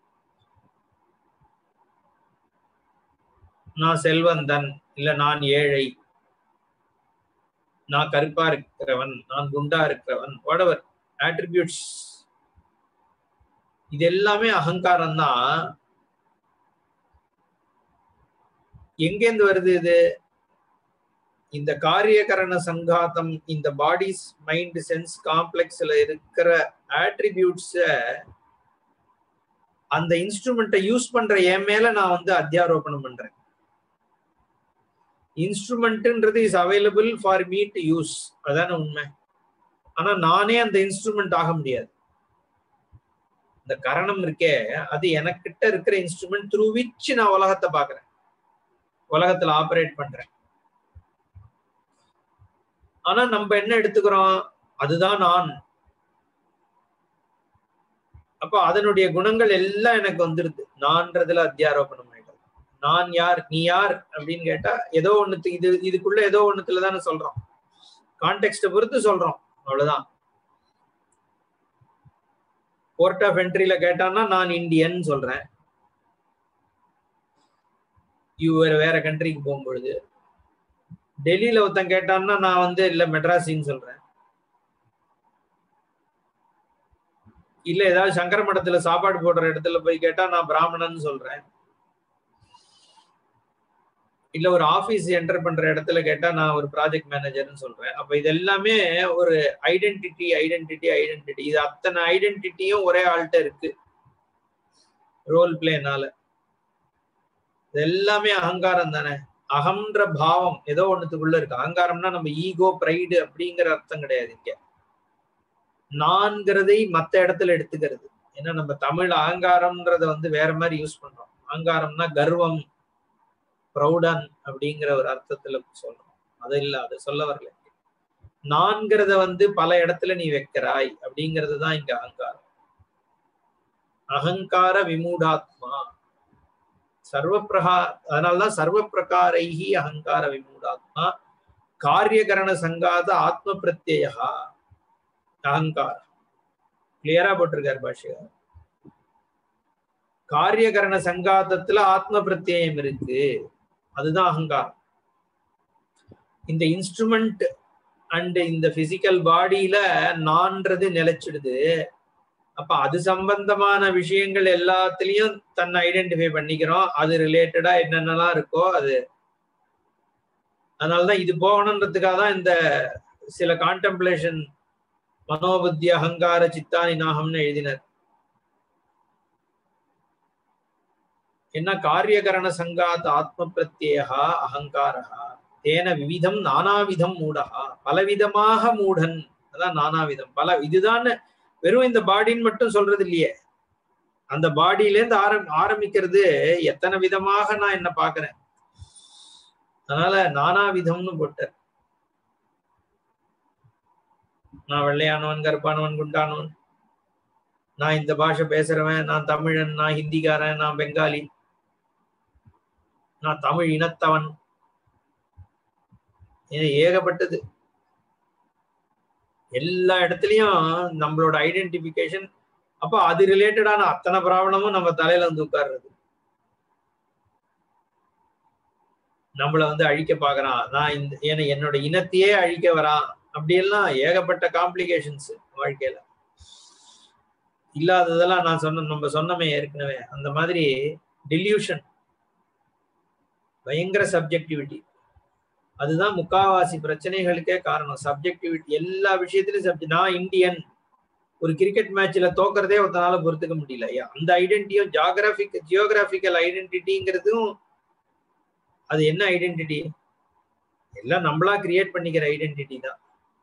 நான் செல்வந்தன் இல்ல நான் ஏழை நான் கருப்பா இருக்கிறவன் நான் குண்டா இருக்கிறவன் வாட் எவர் ஆட்ரிபியூட்ஸ் இது எல்லாமே அகங்காரம் தான் எங்கேருந்து வருது இது இந்த காரியகரண சங்காத்தம் இந்த பாடிஸ் மைண்ட் சென்ஸ் காம்ப்ளெக்ஸ்ல இருக்கிற ஆட்ரிபியூட்ஸ அந்த இன்ஸ்ட்ருமெண்ட்டை யூஸ் பண்ற என் மேல நான் வந்து அத்தியாரோபணம் பண்றேன் இன்ஸ்ட்ருமெண்ட்ன்றது is available for me to use அதான உண்மை ஆனா நானே அந்த இன்ஸ்ட்ருமெண்ட் ஆக முடியாது இந்த கரணம் இருக்கே அது எனக்கிட்ட இருக்கிற இன்ஸ்ட்ருமெண்ட் த்ரூ விச் நான் உலகத்தை பாக்குறேன் உலகத்துல ஆபரேட் பண்றேன் ஆனா நம்ம என்ன எடுத்துக்கிறோம் அதுதான் நான் அப்ப அதனுடைய குணங்கள் எல்லாம் எனக்கு வந்துருது நான்றதுல அத்தியாரோபணம் ஆயிடும் நான் யார் நீ யார் அப்படின்னு கேட்டா ஏதோ ஒண்ணுத்து இது இதுக்குள்ள ஏதோ ஒண்ணுத்துல தானே சொல்றோம் கான்டெக்ட பொறுத்து சொல்றோம் அவ்வளவுதான் போர்ட் ஆஃப் என்ட்ரியில கேட்டான்னா நான் இந்தியன் சொல்றேன் யூ வேற கண்ட்ரிக்கு போகும்பொழுது டெல்லியில ஒருத்தன் கேட்டான்னா நான் வந்து இல்ல மெட்ராஸின்னு சொல்றேன் இல்ல ஏதாவது சங்கர மடத்துல சாப்பாடு போடுற இடத்துல போய் கேட்டா நான் பிராமணன் சொல்றேன் இல்ல ஒரு ஆபீஸ் என்டர் பண்ற இடத்துல கேட்டா நான் ஒரு ப்ராஜெக்ட் மேனேஜர்னு சொல்றேன் அப்ப இது எல்லாமே ஒரு ஐடென்டிட்டி ஐடென்டிட்டி ஐடென்டிட்டி இது அத்தனை ஐடென்டிட்டியும் ஒரே ஆள்கிட்ட இருக்கு ரோல் பிளேனால இது எல்லாமே அகங்காரம் தானே அகம்ன்ற பாவம் ஏதோ ஒண்ணுத்துக்குள்ள இருக்கு அகங்காரம்னா நம்ம ஈகோ பிரைடு அப்படிங்கிற அர்த்தம் கிடையாது இங்க நான்கிறதை மத்த இடத்துல எடுத்துக்கிறது ஏன்னா நம்ம தமிழ் அகங்காரம்ன்றத வந்து வேற மாதிரி யூஸ் பண்றோம் அகங்காரம்னா கர்வம் ப்ரௌடன் அப்படிங்கிற ஒரு அர்த்தத்துல சொல்றோம் அது இல்ல அது சொல்ல வரல நான்கிறத வந்து பல இடத்துல நீ வைக்கிறாய் அப்படிங்கிறது தான் இங்க அகங்காரம் அகங்கார விமூடாத்மா சர்வ பிரகா அதனால்தான் சர்வ பிரகாரைஹி அகங்கார விமூடாத்மா காரியகரண சங்காத ஆத்ம பிரத்யா அகங்காரம் கிளியரா போட்டிருக்காரு பாஷிகார் காரியகரண சங்காதத்துல ஆத்ம பிரத்யயம் இருக்கு அதுதான் அகங்காரம் இந்த இன்ஸ்ட்ருமெண்ட் அண்ட் இந்த பிசிக்கல் பாடியில நான்றது நிலைச்சிடுது அப்ப அது சம்பந்தமான விஷயங்கள் எல்லாத்துலயும் தன்னை ஐடென்டிஃபை பண்ணிக்கிறோம் அது ரிலேட்டடா என்னென்னலாம் இருக்கோ அது அதனாலதான் இது போகணுன்றதுக்காக தான் இந்த சில கான்டெம்ப்ளேஷன் மனோபுத்தி அகங்கார சித்தானி நாகம்னு எழுதினர் என்ன காரியகரண சங்காத் ஆத்ம பிரத்யேகா அகங்காரா தேன விவிதம் நானாவிதம் மூடகா பலவிதமாக மூடன் அதான் நானாவிதம் பல இதுதான் வெறும் இந்த பாடின்னு மட்டும் சொல்றது இல்லையே அந்த பாடியில இருந்து ஆரம் ஆரம்பிக்கிறது எத்தனை விதமாக நான் என்ன பாக்குறேன் அதனால நானாவிதம்னு போட்டார் நான் வெள்ளையானவன் கருப்பானவன் குண்டானவன் நான் இந்த பாஷை பேசுறவன் நான் தமிழன் நான் ஹிந்திக்காரன் நான் பெங்காலி நான் தமிழ் இனத்தவன் ஏகப்பட்டது எல்லா இடத்துலயும் நம்மளோட ஐடென்டிபிகேஷன் அப்ப அது ரிலேட்டடான அத்தனை ப்ராப்ளமும் நம்ம தலையில வந்து உட்கார்றது நம்மள வந்து அழிக்க பாக்குறான் நான் இந்த ஏன்னா என்னோட இனத்தையே அழிக்க வரான் அப்படியெல்லாம் ஏகப்பட்ட காம்ப்ளிகேஷன்ஸ் வாழ்க்கையில இல்லாததெல்லாம் நான் சொன்ன நம்ம சொன்னமே ஏற்கனவே அந்த மாதிரி டில்யூஷன் பயங்கர சப்ஜெக்டிவிட்டி அதுதான் முக்காவாசி பிரச்சனைகளுக்கே காரணம் சப்ஜெக்டிவிட்டி எல்லா விஷயத்திலும் சப்ஜெக்ட் நான் இந்தியன் ஒரு கிரிக்கெட் மேட்ச்ல தோக்குறதே ஒருத்தனால பொறுத்துக்க முடியல அந்த ஐடென்டிட்டியும் ஜியோகிராபிக் ஜியோகிராபிக்கல் ஐடென்டிட்டிங்கிறதும் அது என்ன ஐடென்டிட்டி எல்லாம் நம்மளா கிரியேட் பண்ணிக்கிற ஐடென்டிட்டி தான்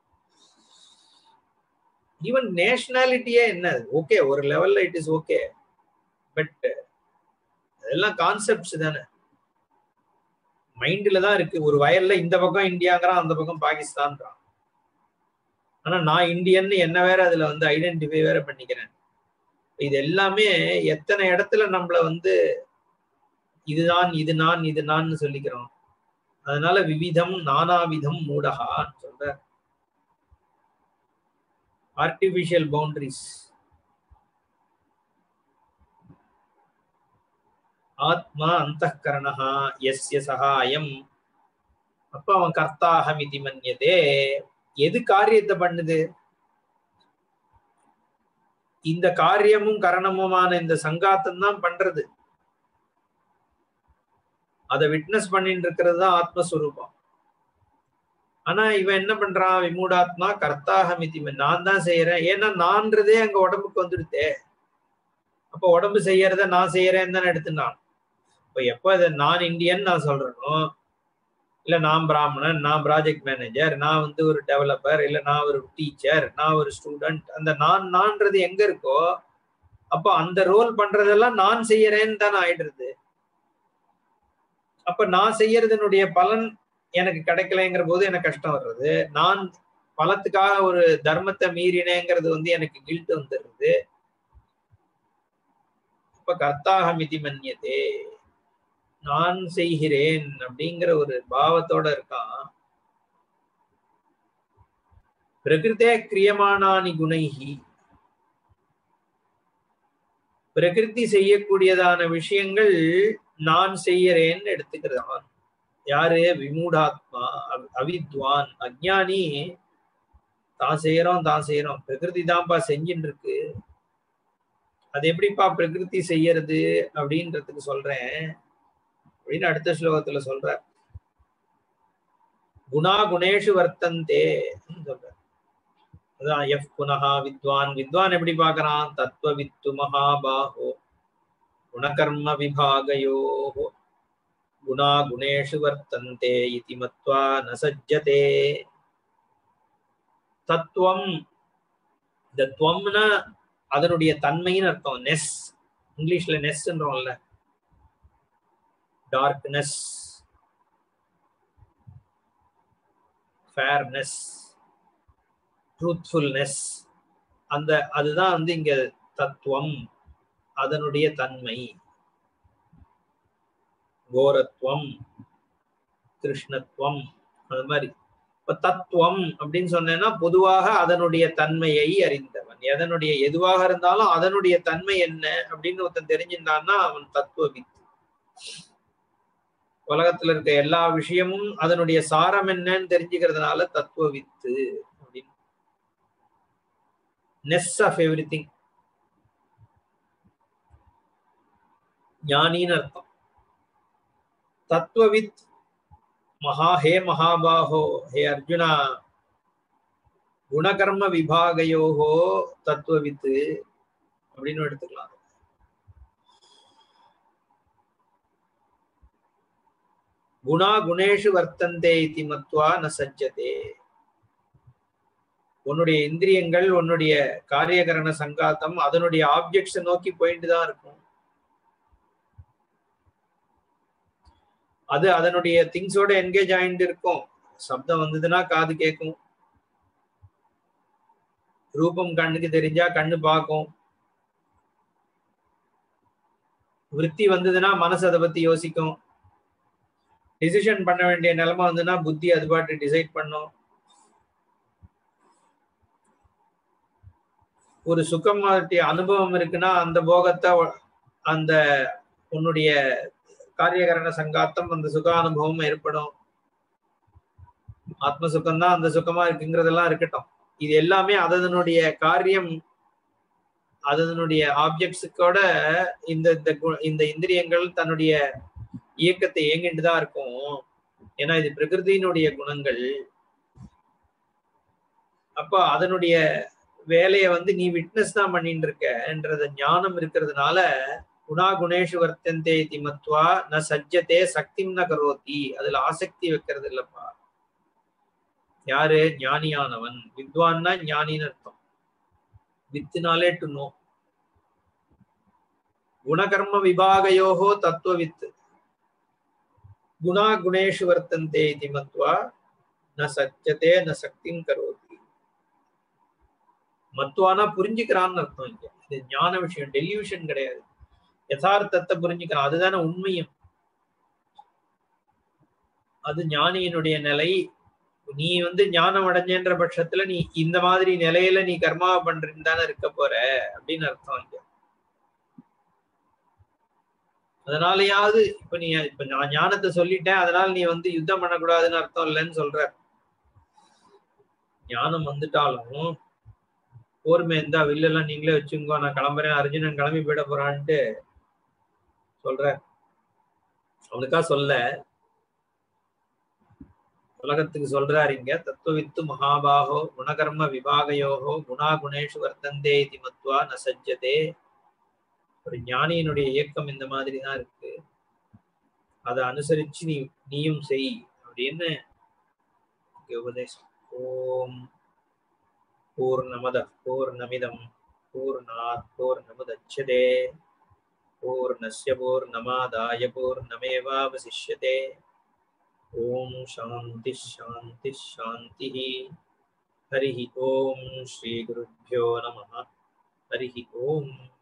ஈவன் நேஷனாலிட்டியே என்ன ஓகே ஒரு லெவல்ல இட் இஸ் ஓகே பட் அதெல்லாம் கான்செப்ட்ஸ் தானே மைண்ட்ல தான் இருக்கு ஒரு வயல்ல இந்த பக்கம் இந்தியாங்கிறான் அந்த பக்கம் பாகிஸ்தான்றான் ஆனா நான் இந்தியன்னு என்ன வேற அதுல வந்து ஐடென்டிஃபை வேற பண்ணிக்கிறேன் இது எல்லாமே எத்தனை இடத்துல நம்மள வந்து இதுதான் இது நான் இது நான் சொல்லிக்கிறோம் அதனால விவிதம் நானாவிதம் மூடகான்னு சொல்ற ஆர்டிபிஷியல் பவுண்டரிஸ் ஆத்மா அந்த கரணா எஸ்ய சகாயம் அப்ப அவன் கர்த்தாகமிதி மன்யதே எது காரியத்தை பண்ணுது இந்த காரியமும் கரணமுமான இந்த சங்காத்தம் தான் பண்றது அதை விட்னஸ் பண்ணிட்டு இருக்கிறது தான் ஆத்மஸ்வரூபம் ஆனா இவன் என்ன பண்றான் விமூடாத்மா கர்த்தாகமிதி நான் தான் செய்யறேன் ஏன்னா நான்றதே அங்க உடம்புக்கு வந்துடுதே அப்ப உடம்பு செய்யறத நான் செய்யறேன்னு தானே எடுத்துனான் இப்ப எப்ப இதை நான் இந்தியன் நான் சொல்றேனோ இல்ல நான் பிராமணன் நான் ப்ராஜெக்ட் மேனேஜர் நான் வந்து ஒரு டெவலப்பர் இல்ல நான் ஒரு டீச்சர் நான் ஒரு ஸ்டூடெண்ட் அந்த நான் நான்றது எங்க இருக்கோ அப்போ அந்த ரோல் பண்றதெல்லாம் நான் செய்யறேன்னு தானே ஆயிடுறது அப்ப நான் செய்யறதனுடைய பலன் எனக்கு கிடைக்கலைங்கிற போது எனக்கு கஷ்டம் வர்றது நான் பலத்துக்காக ஒரு தர்மத்தை மீறினேங்கிறது வந்து எனக்கு கில்ட் வந்துடுறது இப்ப கர்த்தாக மிதி மன்யதே நான் செய்கிறேன் அப்படிங்கிற ஒரு பாவத்தோட இருக்கான் பிரகிருத்தே கிரியமானானி குணைகி பிரகிருதி செய்யக்கூடியதான விஷயங்கள் நான் செய்யறேன்னு எடுத்துக்கிறான் யாரு விமூடாத்மா அவித்வான் அஜானி தான் செய்யறோம் தான் செய்யறோம் பிரகிருதி தான்ப்பா செஞ்சுட்டு இருக்கு அது எப்படிப்பா பிரகிருதி செய்யறது அப்படின்றதுக்கு சொல்றேன் அப்படின்னு அடுத்த ஸ்லோகத்துல சொல்ற குணா குணேஷு வர்த்தந்தே சொல்ற அதான் எஃப் புனகா வித்வான் வித்வான் எப்படி பாக்குறான் தத்துவ வித்து மகாபாகோ குணகர்ம விபாகயோ குணா குணேஷு வர்த்தந்தே இதி மத்வா ந சஜ்ஜதே தத்துவம் இந்த துவம்னா அதனுடைய தன்மைன்னு அர்த்தம் நெஸ் இங்கிலீஷ்ல நெஸ்ன்றோம்ல டார்க்னஸ் ஃபேர்னஸ் ட்ரூத்ஃபுல்னஸ் அந்த அதுதான் வந்து இங்க தத்துவம் அதனுடைய தன்மை கோரத்துவம் கிருஷ்ணத்துவம் அது மாதிரி இப்ப தத்துவம் அப்படின்னு சொன்னேன்னா பொதுவாக அதனுடைய தன்மையை அறிந்தவன் எதனுடைய எதுவாக இருந்தாலும் அதனுடைய தன்மை என்ன அப்படின்னு ஒருத்தன் தெரிஞ்சிருந்தான்னா அவன் தத்துவ வித்து உலகத்துல இருக்க எல்லா விஷயமும் அதனுடைய சாரம் என்னன்னு தெரிஞ்சுக்கிறதுனால தத்துவ வித்து அப்படின்னு நெஸ் ஆஃப் எவ்ரி திங் ஞானின்னு அர்த்தம் தத்துவவித் மகா ஹே மகாபாஹோ ஹே அர்ஜுனா குணகர்ம விபாகையோகோ தத்துவவித்து அப்படின்னு எடுத்துக்கலாம் குணா குணேஷு வர்த்தந்தே இத்தி மத்வா ந சஜ்ஜதே உன்னுடைய இந்திரியங்கள் உன்னுடைய காரியகரண சங்காத்தம் அதனுடைய ஆப்ஜெக்ட்ஸை நோக்கி போயிட்டு தான் இருக்கும் அது அதனுடைய திங்ஸோட என்கேஜ் ஆயிட்டு இருக்கும் சப்தம் வந்ததுன்னா காது கேட்கும் ரூபம் கண்ணுக்கு தெரிஞ்சா கண்ணு பார்க்கும் விற்பி வந்ததுன்னா மனசு அதை பத்தி யோசிக்கும் டிசிஷன் பண்ண வேண்டிய நிலைமை வந்துன்னா புத்தி அது பாட்டு டிசைட் பண்ணும் ஒரு சுகம் அனுபவம் இருக்குன்னா அந்த போகத்தை அந்த உன்னுடைய காரியகரண சங்காத்தம் அந்த சுக அனுபவம் ஏற்படும் ஆத்ம சுகம் தான் அந்த சுகமா இருக்குங்கிறதெல்லாம் இருக்கட்டும் இது எல்லாமே அதனுடைய காரியம் அதனுடைய ஆப்ஜெக்ட்ஸுக்கோட இந்த இந்த இந்திரியங்கள் தன்னுடைய இயக்கத்தை இயங்கிட்டு தான் இருக்கும் ஏன்னா இது பிரகிருதியினுடைய குணங்கள் அப்ப அதனுடைய வேலையை வந்து நீ விட்னஸ் தான் பண்ணிட்டு இருக்கன்றத ஞானம் இருக்கிறதுனால குணா குணேஷு வர்த்தந்தே திமத்வா ந சஜ்ஜத்தே சக்திம் ந கரோதி அதுல ஆசக்தி வைக்கிறது இல்லப்பா யாரு ஞானியானவன் வித்வான்னா ஞானின்னு அர்த்தம் வித்துனாலே டு நோ குணகர்ம விபாகயோகோ தத்துவ வித்து குணா குணேஷு வர்த்தந்தே இதி மத்வா ந சத்தியத்தே ந சக்திம் கரோதி மத்துவானா புரிஞ்சுக்கிறான்னு அர்த்தம் இங்க இது ஞான விஷயம் டெலியூஷன் கிடையாது யதார்த்தத்தை புரிஞ்சுக்கிறான் அதுதானே உண்மையும் அது ஞானியினுடைய நிலை நீ வந்து ஞானம் அடைஞ்சன்ற பட்சத்துல நீ இந்த மாதிரி நிலையில நீ கர்மாவை பண்றீன்னு தானே இருக்க போற அப்படின்னு அர்த்தம் இங்க அதனாலயாவது இப்ப நீ இப்ப நான் ஞானத்தை சொல்லிட்டேன் அதனால நீ வந்து யுத்தம் பண்ணக்கூடாதுன்னு அர்த்தம் இல்லைன்னு சொல்ற ஞானம் வந்துட்டாலும் போர்மே இருந்தா வில்லெல்லாம் நீங்களே வச்சுங்கோ நான் கிளம்புறேன் அர்ஜுனன் கிளம்பி போயிட போறான்ட்டு சொல்ற அவனுக்கா சொல்ல உலகத்துக்கு சொல்றாரு இங்க தத்துவவித்து மகாபாகோ குணகர்ம விபாகயோகோ குணா குணேஷு வர்த்தந்தே இது மத்வா ந சஜ்ஜதே ஒரு ஞானியினுடைய இயக்கம் இந்த மாதிரி தான் இருக்கு அதை அனுசரிச்சு நீ நீயும் செய் அப்படின்னு உபதேசம் ஓம் பூர்ணமத பூர்ணமிதம் பூர்ணாத் பூர்ணமுதட்சதே பூர்ணஸ்ய பூர்ணமாதாய பூர்ணமேவாவசிஷ்யதே ஓம் சாந்தி சாந்தி சாந்தி ஹரி ஓம் ஸ்ரீ குருभ्यो நம ஹரி ஓம்